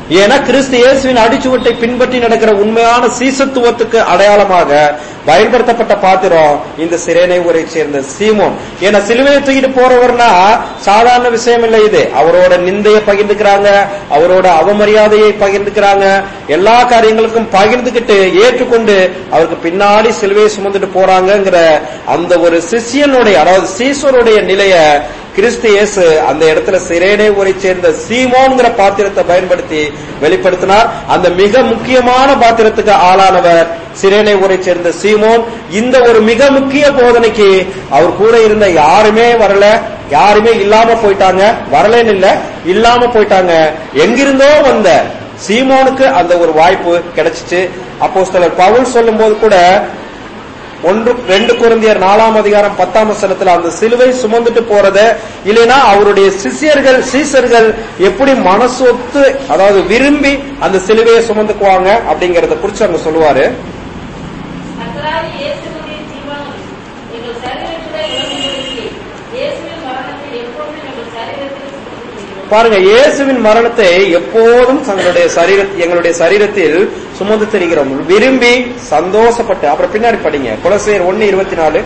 ஏன்னா கிறிஸ்து இயேசுவின் அடிச்சுவட்டை பின்பற்றி நடக்கிற உண்மையான சீசத்துவத்துக்கு அடையாளமாக பயன்படுத்தப்பட்ட பாத்திரம் இந்த சிறைனை ஊரை சேர்ந்த சீமோன் ஏன்னா சிலுவையை தூக்கிட்டு போறவர்னா சாதாரண விஷயம் இல்லை இது அவரோட நிந்தையை பகிர்ந்துக்கிறாங்க அவரோட அவமரியாதையை பகிர்ந்துக்கிறாங்க எல்லா காரியங்களுக்கும் பகிர்ந்துகிட்டு ஏற்றுக்கொண்டு அவருக்கு பின்னாடி சிலுவையை சுமந்துட்டு போறாங்கங்கிற அந்த ஒரு சிஷியனுடைய அதாவது சீசருடைய நிலைய கிறிஸ்து இயேசு அந்த இடத்துல சிரேனே ஊரை சேர்ந்த சீமோன்கிற பாத்திரத்தை பயன்படுத்தி வெளிப்படுத்தினார் அந்த மிக முக்கியமான பாத்திரத்துக்கு ஆளானவர் சிரேனே ஊரை சேர்ந்த சீமோன் இந்த ஒரு மிக முக்கிய போதனைக்கு அவர் கூட இருந்த யாருமே வரல யாருமே இல்லாம போயிட்டாங்க வரலன்னு இல்ல இல்லாம போயிட்டாங்க எங்கிருந்தோ வந்த சீமோனுக்கு அந்த ஒரு வாய்ப்பு கிடைச்சிச்சு அப்போஸ்தலர் பவுல் சொல்லும் போது கூட ஒன்று ரெண்டு குருந்தியர் நாலாம் அதிகாரம் பத்தாம் வசனத்துல அந்த சிலுவை சுமந்துட்டு போறத இல்லைன்னா அவருடைய சிஷியர்கள் சீசர்கள் எப்படி மனசொத்து அதாவது விரும்பி அந்த சிலுவையை சுமந்துக்குவாங்க அப்படிங்கறத குறிச்சு அங்க சொல்லுவாரு கர்த்தராகிய இயேசுவின் ஜீவனும் எங்கள் சரீரத்திலே இறங்கும்படிக்கு இயேசுவின் மரணத்தை எப்பொழுதும் எங்கள் சரீரத்தில் சுமந்து பாருங்க இயேசுவின் மரணத்தை எப்போதும் தங்களுடைய சரீர எங்களுடைய சரீரத்தில் சுமந்து தெரிகிறோம் விரும்பி சந்தோஷப்பட்டு அப்புறம் பின்னாடி படிங்க குலசேர் ஒன்னு இருபத்தி நாலு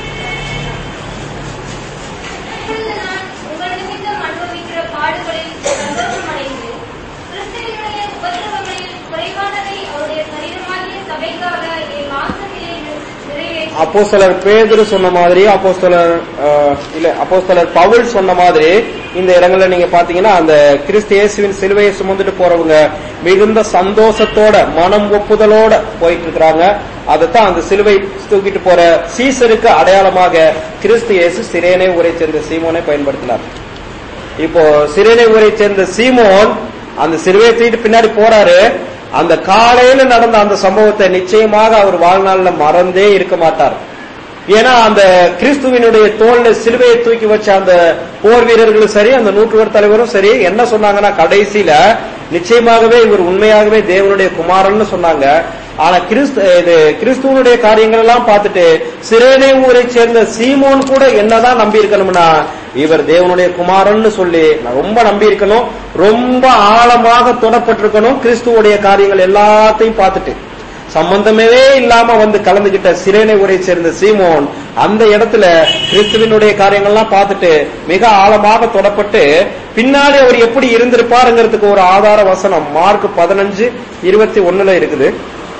இப்பொழுது நான் உங்கள் நிமித்தம் அனுபவிக்கிற பாடுகளில் சந்தோஷமடைந்து, கிறிஸ்துவினுடைய உபத்திரவங்களில் குறைவானதை அவருடைய சரீரமாகிய சபைக்காக என் மாம்சத்திலே நிறைவேற்றி அப்போஸ்தலர் பேதுரு சொன்ன மாதிரி அப்போஸ்தலர் அஹ், இல்ல அப்போஸ்தலர் பவுல் சொன்ன மாதிரி இந்த இடங்கள்ல நீங்க பாத்தீங்கன்னா அந்த கிறிஸ்து இயேசுவின் சிலுவையை சுமந்துட்டு போறவங்க மிகுந்த சந்தோஷத்தோட மனம் ஒப்புதலோட போயிட்டு இருக்கிறாங்க அதைத்தான் அந்த சிலுவை தூக்கிட்டு போற சீசருக்கு அடையாளமாக கிறிஸ்து இயேசு சிரேனே ஊரை சேர்ந்த சீமோனை பயன்படுத்தினார் இப்போ சிறுனை ஊரை சேர்ந்த சீமோன் அந்த சிறுவையை தூக்கிட்டு பின்னாடி போறாரு அந்த காலையில நடந்த அந்த சம்பவத்தை நிச்சயமாக அவர் வாழ்நாள்ல மறந்தே இருக்க மாட்டார் ஏன்னா அந்த கிறிஸ்துவினுடைய தோல்ல சிலுவையை தூக்கி வச்ச அந்த போர் வீரர்களும் சரி அந்த நூற்றுவர் தலைவரும் சரி என்ன சொன்னாங்கன்னா கடைசியில நிச்சயமாகவே இவர் உண்மையாகவே தேவனுடைய குமாரன்னு சொன்னாங்க ஆனா கிறிஸ்து இது கிறிஸ்துவனுடைய காரியங்கள் எல்லாம் பார்த்துட்டு சிறேனே ஊரை சேர்ந்த சீமோன் கூட என்னதான் நம்பி இருக்கணும்னா இவர் தேவனுடைய குமாரன்னு சொல்லி நான் ரொம்ப நம்பி இருக்கணும் ரொம்ப ஆழமாக தொடப்பட்டிருக்கணும் கிறிஸ்துவோடைய காரியங்கள் எல்லாத்தையும் பார்த்துட்டு சம்பந்தமே இல்லாம வந்து கலந்துகிட்ட சிறேனை ஊரை சேர்ந்த சீமோன் அந்த இடத்துல கிறிஸ்துவினுடைய காரியங்கள்லாம் பார்த்துட்டு மிக ஆழமாக தொடப்பட்டு பின்னாடி அவர் எப்படி இருந்திருப்பாருங்கிறதுக்கு ஒரு ஆதார வசனம் மார்க் பதினஞ்சு இருபத்தி ஒண்ணுல இருக்குது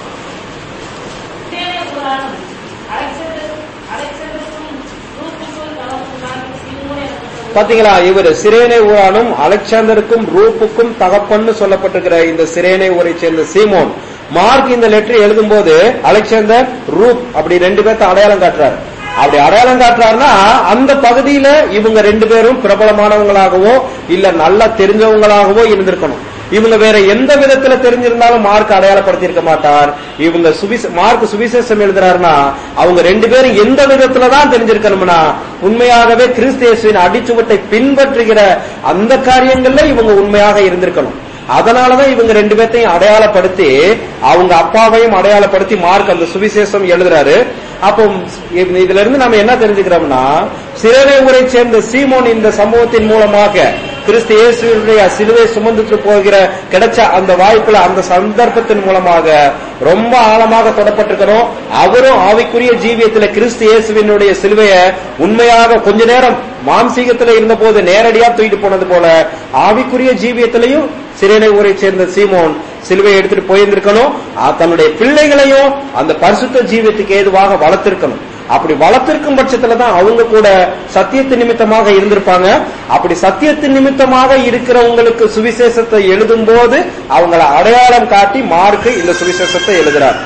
சிறியனை புராணம் அலெக்சாண்டர் அலெக்சாண்டருக்கும் ரூத்துக்கும் தகப்பனான சீமோன் எனப்பட்டவர் பாத்தீங்களா இவர் சிரேனை ஊரானும் அலெக்சாந்தருக்கும் ரூப்புக்கும் தகப்பன்னு சொல்லப்பட்டிருக்கிற இந்த சிரேனை ஊரை சேர்ந்த சீமோன் மார்க் இந்த லெட்டர் எழுதும்போது அலெக்சாந்தர் ரூப் அப்படி ரெண்டு பேர்த்த அடையாளம் காட்டுறாரு அப்படி அடையாளம் காட்டுறாருன்னா அந்த பகுதியில இவங்க ரெண்டு பேரும் பிரபலமானவங்களாகவோ இல்ல நல்லா தெரிஞ்சவங்களாகவோ இருந்திருக்கணும் இவங்க வேற எந்த விதத்துல தெரிஞ்சிருந்தாலும் மார்க் அடையாளப்படுத்தி இருக்க மாட்டார் இவங்க சுவிச மார்க் சுவிசேஷம் எழுதுறாருன்னா அவங்க ரெண்டு பேரும் எந்த விதத்துல தான் தெரிஞ்சிருக்கணும்னா உண்மையாகவே கிறிஸ்து இயேசுவின் அடிச்சுவட்டை பின்பற்றுகிற அந்த காரியங்கள்ல இவங்க உண்மையாக இருந்திருக்கணும் அதனாலதான் இவங்க ரெண்டு பேர்த்தையும் அடையாளப்படுத்தி அவங்க அப்பாவையும் அடையாளப்படுத்தி மார்க் அந்த சுவிசேஷம் எழுதுறாரு அப்போ இதுல இருந்து நம்ம என்ன தெரிஞ்சுக்கிறோம்னா சிறனை ஊரை சேர்ந்த சீமோன் இந்த சம்பவத்தின் மூலமாக கிறிஸ்து இயேசுடைய சிலுவை சுமந்துட்டு போகிற கிடைச்ச அந்த வாய்ப்புல அந்த சந்தர்ப்பத்தின் மூலமாக ரொம்ப ஆழமாக தொடப்பட்டிருக்கிறோம் அவரும் ஆவிக்குரிய ஜீவியத்துல கிறிஸ்து இயேசுவினுடைய சிலுவையை உண்மையாக கொஞ்ச நேரம் மாம்சீகத்துல இருந்த போது நேரடியா தூக்கிட்டு போனது போல ஆவிக்குரிய ஜீவியத்திலையும் சிறைனை ஊரை சேர்ந்த சீமோன் சிலுவையை எடுத்துட்டு போயிருந்திருக்கணும் ஆ, தன்னுடைய பிள்ளைகளையும் அந்த பரிசுத்த ஜீவியத்துக்கு ஏதுவாக வளர்த்திருக்கணும் அப்படி வளர்த்திருக்கும் பட்சத்துல தான் அவங்க கூட சத்தியத்து நிமித்தமாக இருந்திருப்பாங்க அப்படி சத்தியத்து நிமித்தமாக இருக்கிறவங்களுக்கு சுவிசேஷத்தை எழுதும் போது அவங்கள அடையாளம் காட்டி மார்க்கு இந்த சுவிசேஷத்தை எழுதுறார்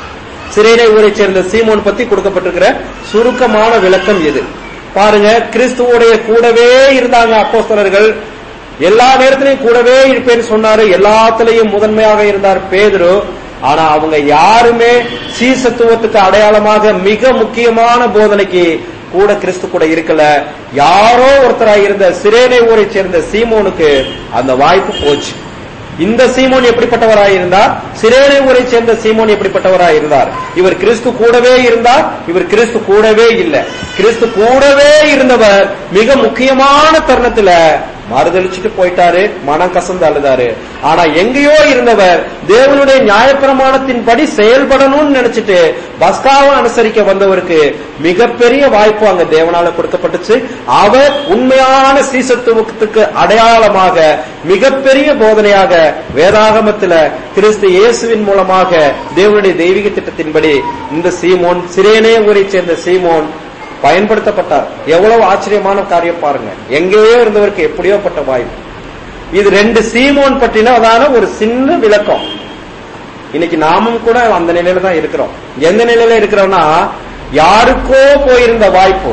சிறைனை ஊரை சேர்ந்த சீமோன் பத்தி கொடுக்கப்பட்டிருக்கிற சுருக்கமான விளக்கம் இது பாருங்க கிறிஸ்துவோடைய கூடவே இருந்தாங்க அப்போஸ்தலர்கள் எல்லா நேரத்திலையும் கூடவே இருப்பேன்னு சொன்னாரு எல்லாத்துலயும் முதன்மையாக இருந்தார் பேதுரு ஆனா அவங்க யாருமே சீசத்துவத்துக்கு அடையாளமாக மிக முக்கியமான போதனைக்கு கூட கிறிஸ்து கூட இருக்கல யாரோ ஒருத்தராக இருந்த சிரேனை ஊரை சேர்ந்த சீமோனுக்கு அந்த வாய்ப்பு போச்சு இந்த சீமோன் எப்படிப்பட்டவராய் இருந்தார் சிரேனை ஊரை சேர்ந்த சீமோன் எப்படிப்பட்டவராய் இருந்தார் இவர் கிறிஸ்து கூடவே இருந்தார் இவர் கிறிஸ்து கூடவே இல்ல கிறிஸ்து கூடவே இருந்தவர் மிக முக்கியமான தருணத்துல மறுதளிச்சுட்டு போயிட்டாரு மனம் கசந்து அழுதாரு ஆனா எங்கேயோ இருந்தவர் தேவனுடைய நியாயப்பிரமாணத்தின்படி செயல்படணும்னு நினைச்சிட்டு பஸ்காவை அனுசரிக்க வந்தவருக்கு மிகப்பெரிய வாய்ப்பு அங்க தேவனால கொடுக்கப்பட்டுச்சு அவர் உண்மையான சீசத்துவத்துக்கு அடையாளமாக மிகப்பெரிய போதனையாக வேதாகமத்துல கிறிஸ்து இயேசுவின் மூலமாக தேவனுடைய தெய்வீக திட்டத்தின்படி இந்த சீமோன் சிரேனே ஊரை சேர்ந்த சீமோன் பயன்படுத்தப்பட்டார் எவ்வளவு ஆச்சரியமான காரியம் பாருங்க எங்கேயோ இருந்தவருக்கு எப்படியோ பட்ட வாய்ப்பு இது ரெண்டு சீமோன் பற்றின அதான ஒரு சின்ன விளக்கம் இன்னைக்கு நாமும் கூட அந்த நிலையில தான் இருக்கிறோம் எந்த நிலையில இருக்கிறோம்னா யாருக்கோ போயிருந்த வாய்ப்பு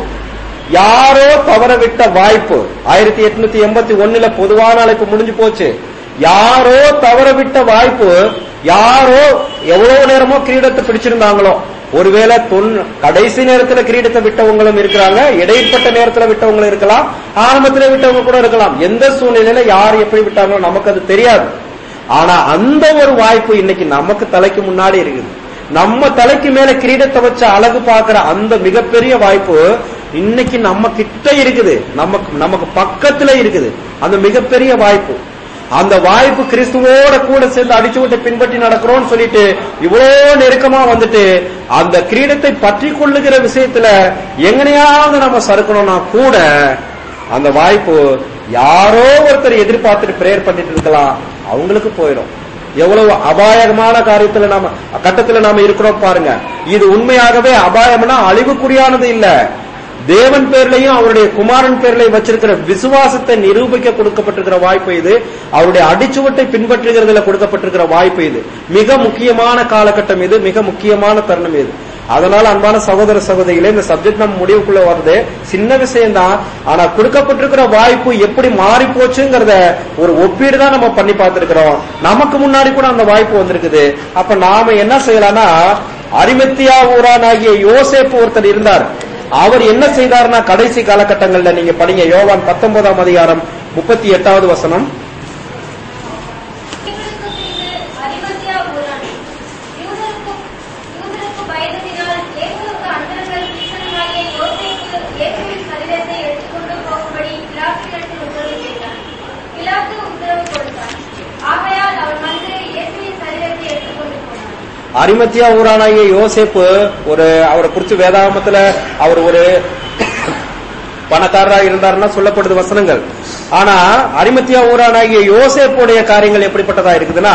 யாரோ தவற விட்ட வாய்ப்பு ஆயிரத்தி எட்நூத்தி எண்பத்தி ஒண்ணுல பொதுவான அழைப்பு முடிஞ்சு போச்சு யாரோ தவற விட்ட வாய்ப்பு யாரோ எவ்வளவு நேரமோ கிரீடத்தை பிடிச்சிருந்தாங்களோ ஒருவேளை தொன் கடைசி நேரத்துல கிரீடத்தை விட்டவங்களும் இருக்கிறாங்க இடைப்பட்ட நேரத்துல விட்டவங்களும் இருக்கலாம் ஆரம்பத்துல விட்டவங்க கூட இருக்கலாம் எந்த சூழ்நிலையில யார் எப்படி விட்டாங்களோ நமக்கு அது தெரியாது ஆனா அந்த ஒரு வாய்ப்பு இன்னைக்கு நமக்கு தலைக்கு முன்னாடி இருக்குது நம்ம தலைக்கு மேல கிரீடத்தை வச்ச அழகு பார்க்கிற அந்த மிகப்பெரிய வாய்ப்பு இன்னைக்கு நம்ம கிட்ட இருக்குது நமக்கு நமக்கு பக்கத்துல இருக்குது அந்த மிகப்பெரிய வாய்ப்பு அந்த வாய்ப்பு கிறிஸ்துவோட கூட சேர்ந்து அடிச்சு விட்டு பின்பற்றி நடக்கிறோம்னு சொல்லிட்டு இவ்வளவு நெருக்கமா வந்துட்டு அந்த கிரீடத்தை பற்றி கொள்ளுகிற விஷயத்துல எங்கனையாவது நம்ம சறுக்கணும்னா கூட அந்த வாய்ப்பு யாரோ ஒருத்தர் எதிர்பார்த்துட்டு பிரேயர் பண்ணிட்டு இருக்கலாம் அவங்களுக்கு போயிடும் எவ்வளவு அபாயகமான காரியத்துல நாம கட்டத்துல நாம இருக்கிறோம் பாருங்க இது உண்மையாகவே அபாயம்னா அழிவுக்குரியானது இல்ல தேவன் பேர்லயும் அவருடைய குமாரன் பேர்லயும் வச்சிருக்கிற விசுவாசத்தை நிரூபிக்க கொடுக்கப்பட்டிருக்கிற வாய்ப்பு இது அவருடைய அடிச்சுவட்டை பின்பற்றுகிறதுல கொடுக்கப்பட்டிருக்கிற வாய்ப்பு இது மிக முக்கியமான காலகட்டம் இது மிக முக்கியமான தருணம் இது அதனால அன்பான சகோதர சகோதரிகளே இந்த சப்ஜெக்ட் நம்ம முடிவுக்குள்ள வருது சின்ன விஷயம்தான் ஆனா கொடுக்கப்பட்டிருக்கிற வாய்ப்பு எப்படி மாறி போச்சுங்கிறத ஒரு ஒப்பீடு தான் நம்ம பண்ணி பார்த்திருக்கிறோம் நமக்கு முன்னாடி கூட அந்த வாய்ப்பு வந்திருக்குது அப்ப நாம என்ன செய்யலாம்னா அரிமத்தியா ஊரானாகிய யோசேப்பு ஒருத்தர் இருந்தார் அவர் என்ன செய்தார்னா கடைசி காலகட்டங்கள்ல நீங்க படிங்க யோவான் பத்தொன்பதாம் அதிகாரம் முப்பத்தி எட்டாவது வசனம் இவருக்கு பின்பு அரிமத்தியா ஊரான் யூதருக்கு யூதருக்கு பயந்ததினால் இயேசுவுக்கு அந்தரங்கள் சீசனமாகிய யோசேப்பு இயேசுவின் சரீரத்தை எடுத்துக்கொண்டு போகும்படி பிலாத்தினிடத்தில் உத்தரவு கேட்டான் பிலாத்து உத்தரவு கொடுத்தான் ஆகையால் அவர் வந்து இயேசுவின் சரீரத்தை எடுத்துக்கொண்டு போனார் அரிமத்தியா ஊரானாகிய யோசேப்பு ஒரு அவரை குறிச்சு வேதாகமத்துல அவர் ஒரு பணக்காரரா இருந்தாருன்னா சொல்லப்படுது வசனங்கள் ஆனா அரிமத்தியா ஊரானாகிய யோசேப்புடைய காரியங்கள் எப்படிப்பட்டதா இருக்குதுன்னா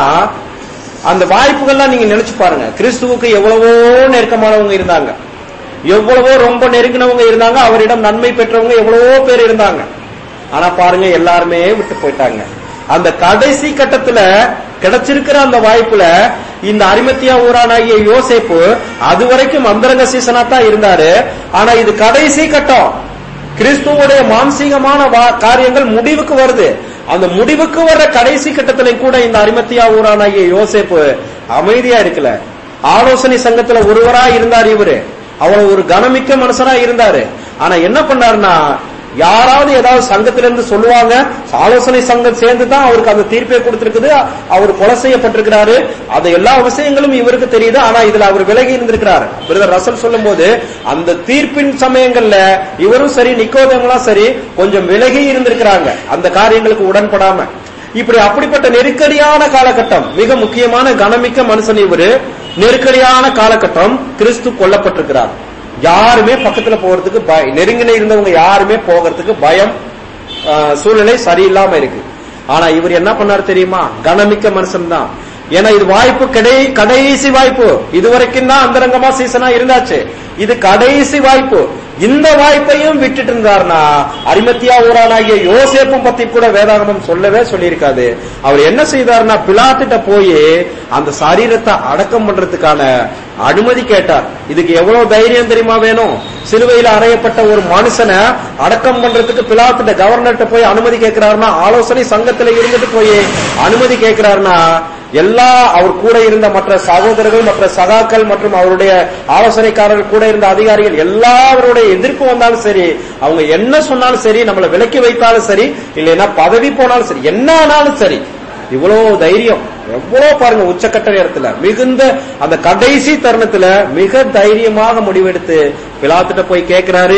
அந்த வாய்ப்புகள்லாம் நீங்க நினைச்சு பாருங்க கிறிஸ்துவுக்கு எவ்வளவோ நெருக்கமானவங்க இருந்தாங்க எவ்வளவோ ரொம்ப நெருங்கினவங்க இருந்தாங்க அவரிடம் நன்மை பெற்றவங்க எவ்வளவோ பேர் இருந்தாங்க ஆனா பாருங்க எல்லாருமே விட்டு போயிட்டாங்க அந்த கடைசி கட்டத்துல கிடைச்சிருக்கிற அந்த வாய்ப்புல இந்த அரிமத்தியா ஊரானாகிய யோசேப்பு அது வரைக்கும் அந்தரங்க சீசனா தான் இருந்தாரு ஆனா இது கடைசி கட்டம் கிறிஸ்துவோடைய மாம்சீகமான வா- காரியங்கள் முடிவுக்கு வருது அந்த முடிவுக்கு வர்ற கடைசி கட்டத்தில கூட இந்த அரிமத்தியா ஊரானாகிய யோசேப்பு அமைதியா இருக்கல ஆலோசனை சங்கத்துல ஒருவரா இருந்தார் இவரு அவ்வளவு ஒரு கனமிக்க மனுஷனா இருந்தாரு ஆனா என்ன பண்ணாருன்னா யாராவது ஏதாவது சங்கத்தில இருந்து சொல்லுவாங்க ஆலோசனை சங்கம் சேர்ந்து தான் அவருக்கு அந்த தீர்ப்பை கொடுத்திருக்குது அவர் கொலை செய்யப்பட்டிருக்கிறாரு அது எல்லா விஷயங்களும் இவருக்கு தெரியுது ஆனா இதுல அவர் விலகி இருந்திருக்கிறார் பிரதர் ரசல் சொல்லும் போது அந்த தீர்ப்பின் சமயங்கள்ல இவரும் சரி நிக்கோதங்களும் சரி கொஞ்சம் விலகி இருந்திருக்கிறாங்க அந்த காரியங்களுக்கு உடன்படாம இப்படி அப்படிப்பட்ட நெருக்கடியான காலகட்டம் மிக முக்கியமான கனமிக்க மனுஷன் இவரு நெருக்கடியான காலகட்டம் கிறிஸ்து கொல்லப்பட்டிருக்கிறார் யாருமே பக்கத்துல போறதுக்கு பய- நெருங்கின இருந்தவங்க யாருமே போகிறதுக்கு பயம் ஆஹ், சூழ்நிலை சரியில்லாம இருக்கு ஆனா இவர் என்ன பண்ணாரு தெரியுமா கனமிக்க மனுஷன் தான் ஏன்னா இது வாய்ப்பு கடை கடைசி வாய்ப்பு இதுவரைக்கும் தான் அந்தரங்கமா சீசனா இருந்தாச்சு இது கடைசி வாய்ப்பு இந்த வாய்ப்பையும் விட்டுட்டு இருந்தாருன்னா அரிமத்தியா ஊரானாகிய யோசேப்பும் பத்தி கூட வேதாகமம் சொல்லவே சொல்லியிருக்காது அவர் என்ன செய்தாருன்னா பிலாத்திட்ட போய் அந்த சரீரத்தை அடக்கம் பண்றதுக்கான அனுமதி கேட்டார் இதுக்கு எவ்வளவு தைரியம் தெரியுமா வேணும் சிலுவையில் அறையப்பட்ட ஒரு மனுஷனை அடக்கம் பண்றதுக்கு பிலாத்திட்ட கவர்னர்கிட்ட போய் அனுமதி கேட்கிறாருன்னா ஆலோசனை சங்கத்துல இருந்துட்டு போய் அனுமதி கேட்கிறாருன்னா எல்லா அவர் கூட இருந்த மற்ற சகோதரர்கள் மற்ற சகாக்கள் மற்றும் அவருடைய ஆலோசனைக்காரர்கள் கூட இருந்த அதிகாரிகள் எல்லாருடைய எதிர்ப்பு வந்தாலும் சரி அவங்க என்ன சொன்னாலும் சரி நம்மளை விலக்கி வைத்தாலும் சரி இல்லைன்னா பதவி போனாலும் சரி என்ன ஆனாலும் சரி இவ்வளவு தைரியம் எவ்வளவு பாருங்க உச்சக்கட்ட நேரத்துல மிகுந்த அந்த கடைசி தருணத்துல மிக தைரியமாக முடிவெடுத்து பிலாத்திட்ட போய் கேட்கிறாரு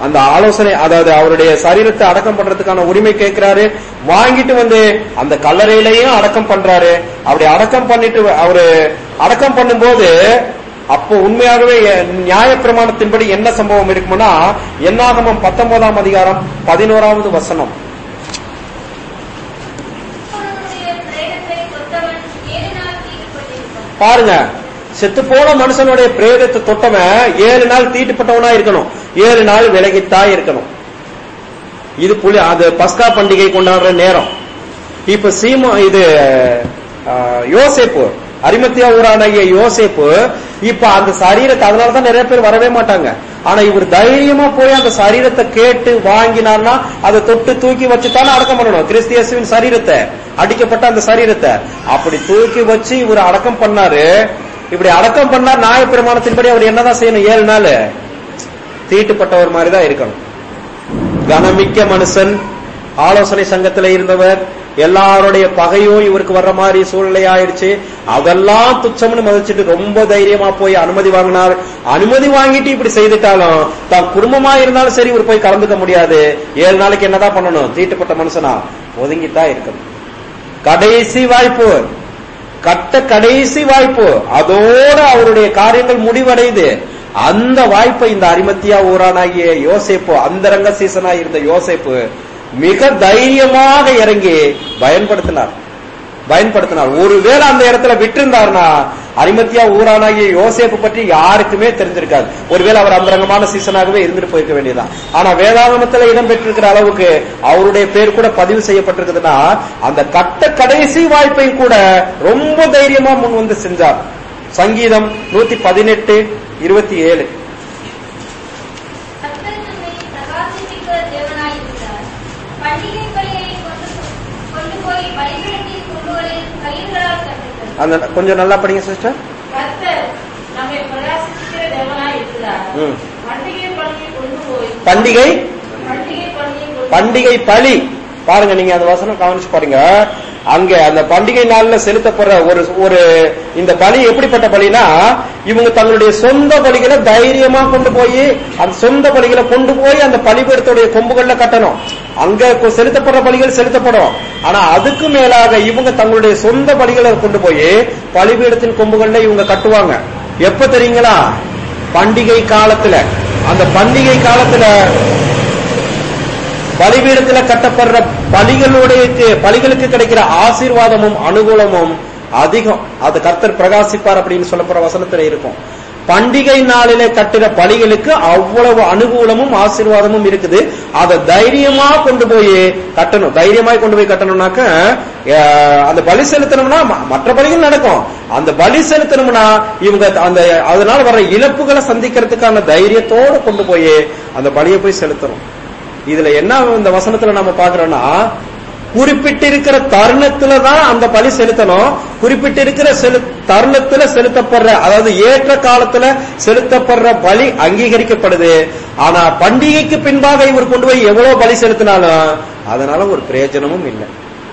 அந்த ஆலோசனை அதாவது அவருடைய சரீரத்தை அடக்கம் பண்றதுக்கான உரிமை கேட்கிறாரு வாங்கிட்டு வந்து அந்த கல்லறையிலையும் அடக்கம் பண்றாரு அப்படி அடக்கம் பண்ணிட்டு அவரு அடக்கம் பண்ணும்போது அப்போ உண்மையாகவே நியாயப்பிரமாணத்தின்படி என்ன சம்பவம் இருக்கும்னா என்னாகமம் பத்தொன்பதாம் அதிகாரம் பதினோராவது வசனம் அவனுடைய பிரேதத்தை தொட்டவன் ஏழு நாள் தீட்டுப்பட்டிருப்பான் பாருங்க செத்து போன மனுஷனுடைய பிரேதத்தை தொட்டவன் ஏழு நாள் தீட்டுப்பட்டவனா இருக்கணும் ஏழு நாள் விலகித்தா இருக்கணும் இது புலி அது பஸ்கா பண்டிகை கொண்டாடுற நேரம் இப்ப சீமா இது ஆ, யோசேப்பு அரிமத்தியா ஊரானாகிய யோசேப்பு இப்ப அந்த சரீரத்தை அதனாலதான் நிறைய பேர் வரவே மாட்டாங்க ஆனா இவர் தைரியமா போய் அந்த சரீரத்தை கேட்டு வாங்கினார்னா அதை தொட்டு தூக்கி வச்சுத்தானே அடக்கம் பண்ணணும் கிறிஸ்தியசுவின் சரீரத்தை அடிக்கப்பட்ட அந்த சரீரத்தை அப்படி தூக்கி வச்சு இவர் அடக்கம் பண்ணாரு இப்படி அடக்கம் பண்ணார் நியாய பிரமாணத்தின்படி அவர் என்னதான் செய்யணும் ஏழு நாள் தீட்டுப்பட்டவர் மாதிரி தான் இருக்கணும் கனமிக்க மனுஷன் ஆலோசனை சங்கத்துல இருந்தவர் எல்லாருடைய பகையும் இவருக்கு வர்ற மாதிரி சூழ்நிலை ஆயிடுச்சு அதெல்லாம் துச்சம்னு மதிச்சுட்டு ரொம்ப தைரியமா போய் அனுமதி வாங்கினார் அனுமதி வாங்கிட்டு இப்படி செய்துட்டாலும் தான் குடும்பமா இருந்தாலும் சரி இவர் போய் கலந்துக்க முடியாது ஏழு நாளைக்கு என்னதான் பண்ணணும் தீட்டுப்பட்ட மனுஷனா ஒதுங்கித்தான் இருக்கணும் கடைசி வாய்ப்பு கட்ட கடைசி வாய்ப்பு அதோட அவருடைய காரியங்கள் முடிவடையுது அந்த வாய்ப்பை இந்த அரிமத்தியா ஊரானாகிய யோசேப்பு அந்தரங்க சீசனா இருந்த யோசேப்பு மிக தைரியமாக இறங்கி பயன்படுத்தினார் பயன்படுத்தினார் ஒருவேளை அந்த இடத்துல விட்டிருந்தார்னா அரிமத்தியா ஊரானாகிய யோசேப்பு பற்றி யாருக்குமே தெரிஞ்சிருக்காது ஒருவேளை அவர் அந்தரங்கமான சீசனாகவே இருந்துட்டு போயிருக்க வேண்டியதுதான் ஆனா வேதாகமத்துல இடம் பெற்றிருக்கிற அளவுக்கு அவருடைய பேர் கூட பதிவு செய்யப்பட்டிருக்குதுன்னா அந்த கட்ட கடைசி வாய்ப்பை கூட ரொம்ப தைரியமா முன் வந்து செஞ்சார் சங்கீதம் நூத்தி பதினெட்டு இருபத்தி ஏழு கர்த்தர் நம்மை பிரகாசிப்பிக்க தேவனாயிருக்கிறார். பண்டிகை பலியை கொண்டு கொண்டு போய் பலிபீடத்தின் கொம்புகளில் கயிறுகளால் கட்டுங்கள். அந்த கொஞ்சம் நல்லா படிங்க சிஸ்டர் கர்த்தர் நம்மை பிரகாசிக்கிற தேவனாய் இருக்கிறார் ம். பண்டிகை பணியை கொண்டு போய் பண்டிகை பண்டிகை பணியை கொண்டு பண்டிகை பலி பாருங்க நீங்க அந்த வசனம் கவனிச்சு பாருங்க அங்க அந்த பண்டிகை நாள்ல செலுத்தப்படுற ஒரு ஒரு இந்த பலி எப்படிப்பட்ட பலினா இவங்க தங்களுடைய சொந்த பலிகளை தைரியமா கொண்டு போய் அந்த சொந்த பலிகளை கொண்டு போய் அந்த பலிபீடத்துடைய கொம்புகள்ல கட்டணும் அங்க கொ- செலுத்தப்படுற பலிகள் செலுத்தப்படும் ஆனா அதுக்கு மேலாக இவங்க தங்களுடைய சொந்த பலிகளை கொண்டு போய் பலிபீடத்தின் கொம்புகள்ல இவங்க கட்டுவாங்க எப்ப தெரியுங்களா பண்டிகை காலத்துல அந்த பண்டிகை காலத்துல பலிபீடத்துல கட்டப்படுற பலிகளுடைய பலிகளுக்கு கிடைக்கிற ஆசீர்வாதமும் அனுகூலமும் அதிகம் அது கர்த்தர் பிரகாசிப்பார் அப்படின்னு சொல்லப்படுற வசனத்துல இருக்கும் பண்டிகை நாளிலே கட்டுற பலிகளுக்கு அவ்வளவு அனுகூலமும் ஆசீர்வாதமும் இருக்குது அதை தைரியமா கொண்டு போய் கட்டணும் தைரியமாய் கொண்டு போய் கட்டணும்னாக்க அஹ், அந்த பலி செலுத்தணும்னா ம- மற்ற பலிகள் நடக்கும் அந்த பலி செலுத்தணும்னா இவங்க அந்த அதனால வர இழப்புகளை சந்திக்கிறதுக்கான தைரியத்தோட கொண்டு போய் அந்த பலியை போய் செலுத்தணும் இதுல என்ன இந்த வசனத்துல நம்ம பாக்குறோம்னா குறிப்பிட்டிருக்கிற தருணத்துல தான் அந்த பலி செலுத்தணும் குறிப்பிட்டிருக்கிற செலு தருணத்துல செலுத்தப்படுற அதாவது ஏற்ற காலத்துல செலுத்தப்படுற பலி அங்கீகரிக்கப்படுது ஆனா பண்டிகைக்கு பின்பாக இவர் கொண்டு போய் எவ்வளவு பலி செலுத்தினாலும் அதனால ஒரு பிரயோஜனமும் இல்லை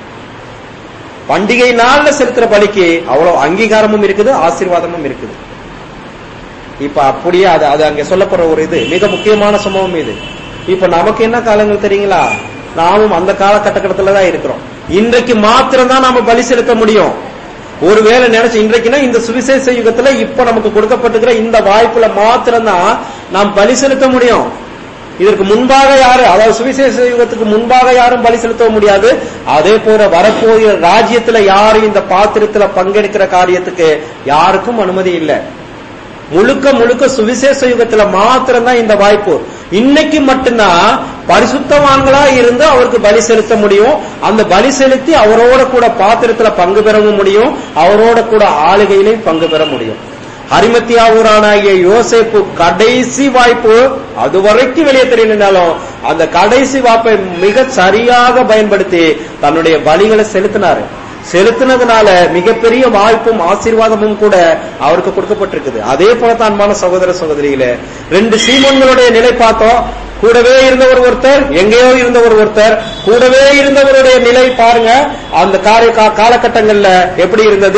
பண்டிகை நாள்ல செலுத்துற பலிக்கு அவ்வளவு அங்கீகாரமும் இருக்குது ஆசீர்வாதமும் இருக்குது இப்ப அப்படியே அது அது அங்க சொல்லப்படுற ஒரு இது மிக முக்கியமான சம்பவம் இது இப்ப நமக்கு என்ன காலங்கள் தெரியுங்களா நாமும் அந்த காலகட்டத்துல தான் இருக்கிறோம் இன்றைக்கு மாத்திரம் தான் நாம பலி செலுத்த முடியும் ஒருவேளை நினைச்சு இன்றைக்குன்னா இந்த சுவிசேஷ யுகத்துல இப்ப நமக்கு கொடுக்கப்பட்டிருக்கிற இந்த வாய்ப்புல மாத்திரம் தான் நாம் பலி செலுத்த முடியும் இதற்கு முன்பாக யாரு அதாவது சுவிசேஷ யுகத்துக்கு முன்பாக யாரும் பலி செலுத்த முடியாது அதே போல வரப்போகிற ராஜ்யத்துல யாரும் இந்த பாத்திரத்துல பங்கெடுக்கிற காரியத்துக்கு யாருக்கும் அனுமதி இல்லை முழுக்க முழுக்க சுவிசேஷ யுகத்துல மாத்திரம் தான் இந்த வாய்ப்பு இன்னைக்கு மட்டும்தான் பரிசுத்தவான்களா இருந்து அவருக்கு பலி செலுத்த முடியும் அந்த பலி செலுத்தி அவரோட கூட பாத்திரத்துல பங்கு பெறவும் முடியும் அவரோட கூட ஆளுகையிலையும் பங்கு பெற முடியும் ஹரிமத்தியாவூரானாகிய யோசேப்பு கடைசி வாய்ப்பு அது வரைக்கும் வெளியே தெரியலனாலும் அந்த கடைசி வாய்ப்பை மிக சரியாக பயன்படுத்தி தன்னுடைய பலிகளை செலுத்தினாரு செலுத்தினதுனால மிகப்பெரிய வாய்ப்பும் ஆசீர்வாதமும் கூட அவருக்கு கொடுக்கப்பட்டிருக்குது அதே போல தான் அன்பான சகோதர சகோதரிகளே ரெண்டு சீமன்களுடைய நிலை பார்த்தோம் கூடவே இருந்தவர் ஒருத்தர் எங்கேயோ இருந்தவர் ஒருத்தர் கூடவே இருந்தவருடைய நிலை பாருங்க அந்த காரிய கா- காலகட்டங்கள்ல எப்படி இருந்தது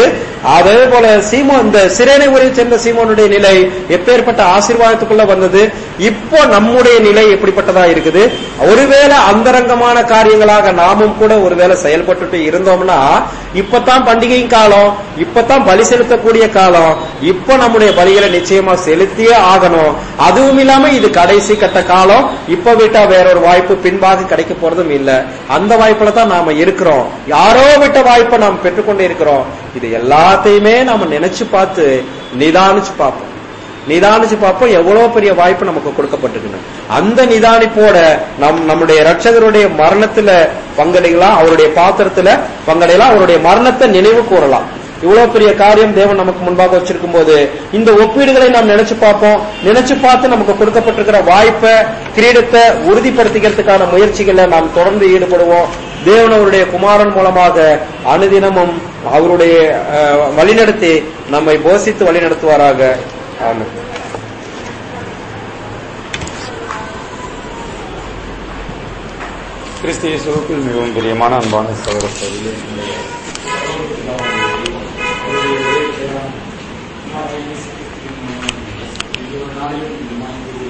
அதே போல சீமோ இந்த சிறேனை ஊரில் சேர்ந்த சீமோனுடைய நிலை எப்பேற்பட்ட ஆசீர்வாதத்துக்குள்ள வந்தது இப்போ நம்முடைய நிலை எப்படிப்பட்டதா இருக்குது ஒருவேளை அந்தரங்கமான காரியங்களாக நாமும் கூட ஒருவேளை செயல்பட்டுட்டு இருந்தோம்னா இப்பதான் பண்டிகை காலம் இப்பதான் பலி செலுத்தக்கூடிய காலம் இப்போ நம்முடைய பலிகளை நிச்சயமா செலுத்தியே ஆகணும் அதுவும் இல்லாம இது கடைசி கட்ட காலம் இப்ப விட்டா வேற ஒரு வாய்ப்பு பின்பாக கிடைக்க போறதும் இல்ல அந்த வாய்ப்புல தான் நாம இருக்கிறோம் யாரோ விட்ட வாய்ப்பை நாம் பெற்றுக்கொண்டே இருக்கிறோம் இது எல்லாத்தையுமே நாம நினைச்சு பார்த்து நிதானிச்சு பார்ப்போம் நிதானிச்சு பார்ப்போம் எவ்வளவு பெரிய வாய்ப்பு நமக்கு கொடுக்கப்பட்டிருக்கு அந்த நிதானிப்போட நம் நம்முடைய ரட்சகருடைய மரணத்துல பங்கடையலாம் அவருடைய பாத்திரத்துல பங்கடையலாம் அவருடைய மரணத்தை நினைவு கூறலாம் இவ்வளவு பெரிய காரியம் தேவன் நமக்கு முன்பாக வச்சிருக்கும் போது இந்த ஒப்பீடுகளை நாம் நினைச்சு பார்ப்போம் நினைச்சு பார்த்து நமக்கு கொடுக்கப்பட்டிருக்கிற வாய்ப்பை கிரீடத்தை உறுதிப்படுத்திக்கிறதுக்கான முயற்சிகளை நாம் தொடர்ந்து ஈடுபடுவோம் தேவன் அவருடைய குமாரன் மூலமாக அனுதினமும் அவருடைய அஹ், வழிநடத்தி நம்மை போஷித்து வழிநடத்துவாராக ஆமென் கிறிஸ்து இயேசுவுக்குள் மிகவும் பிரியமான அன்பான சகோதர சகோதரிகளே, இந்த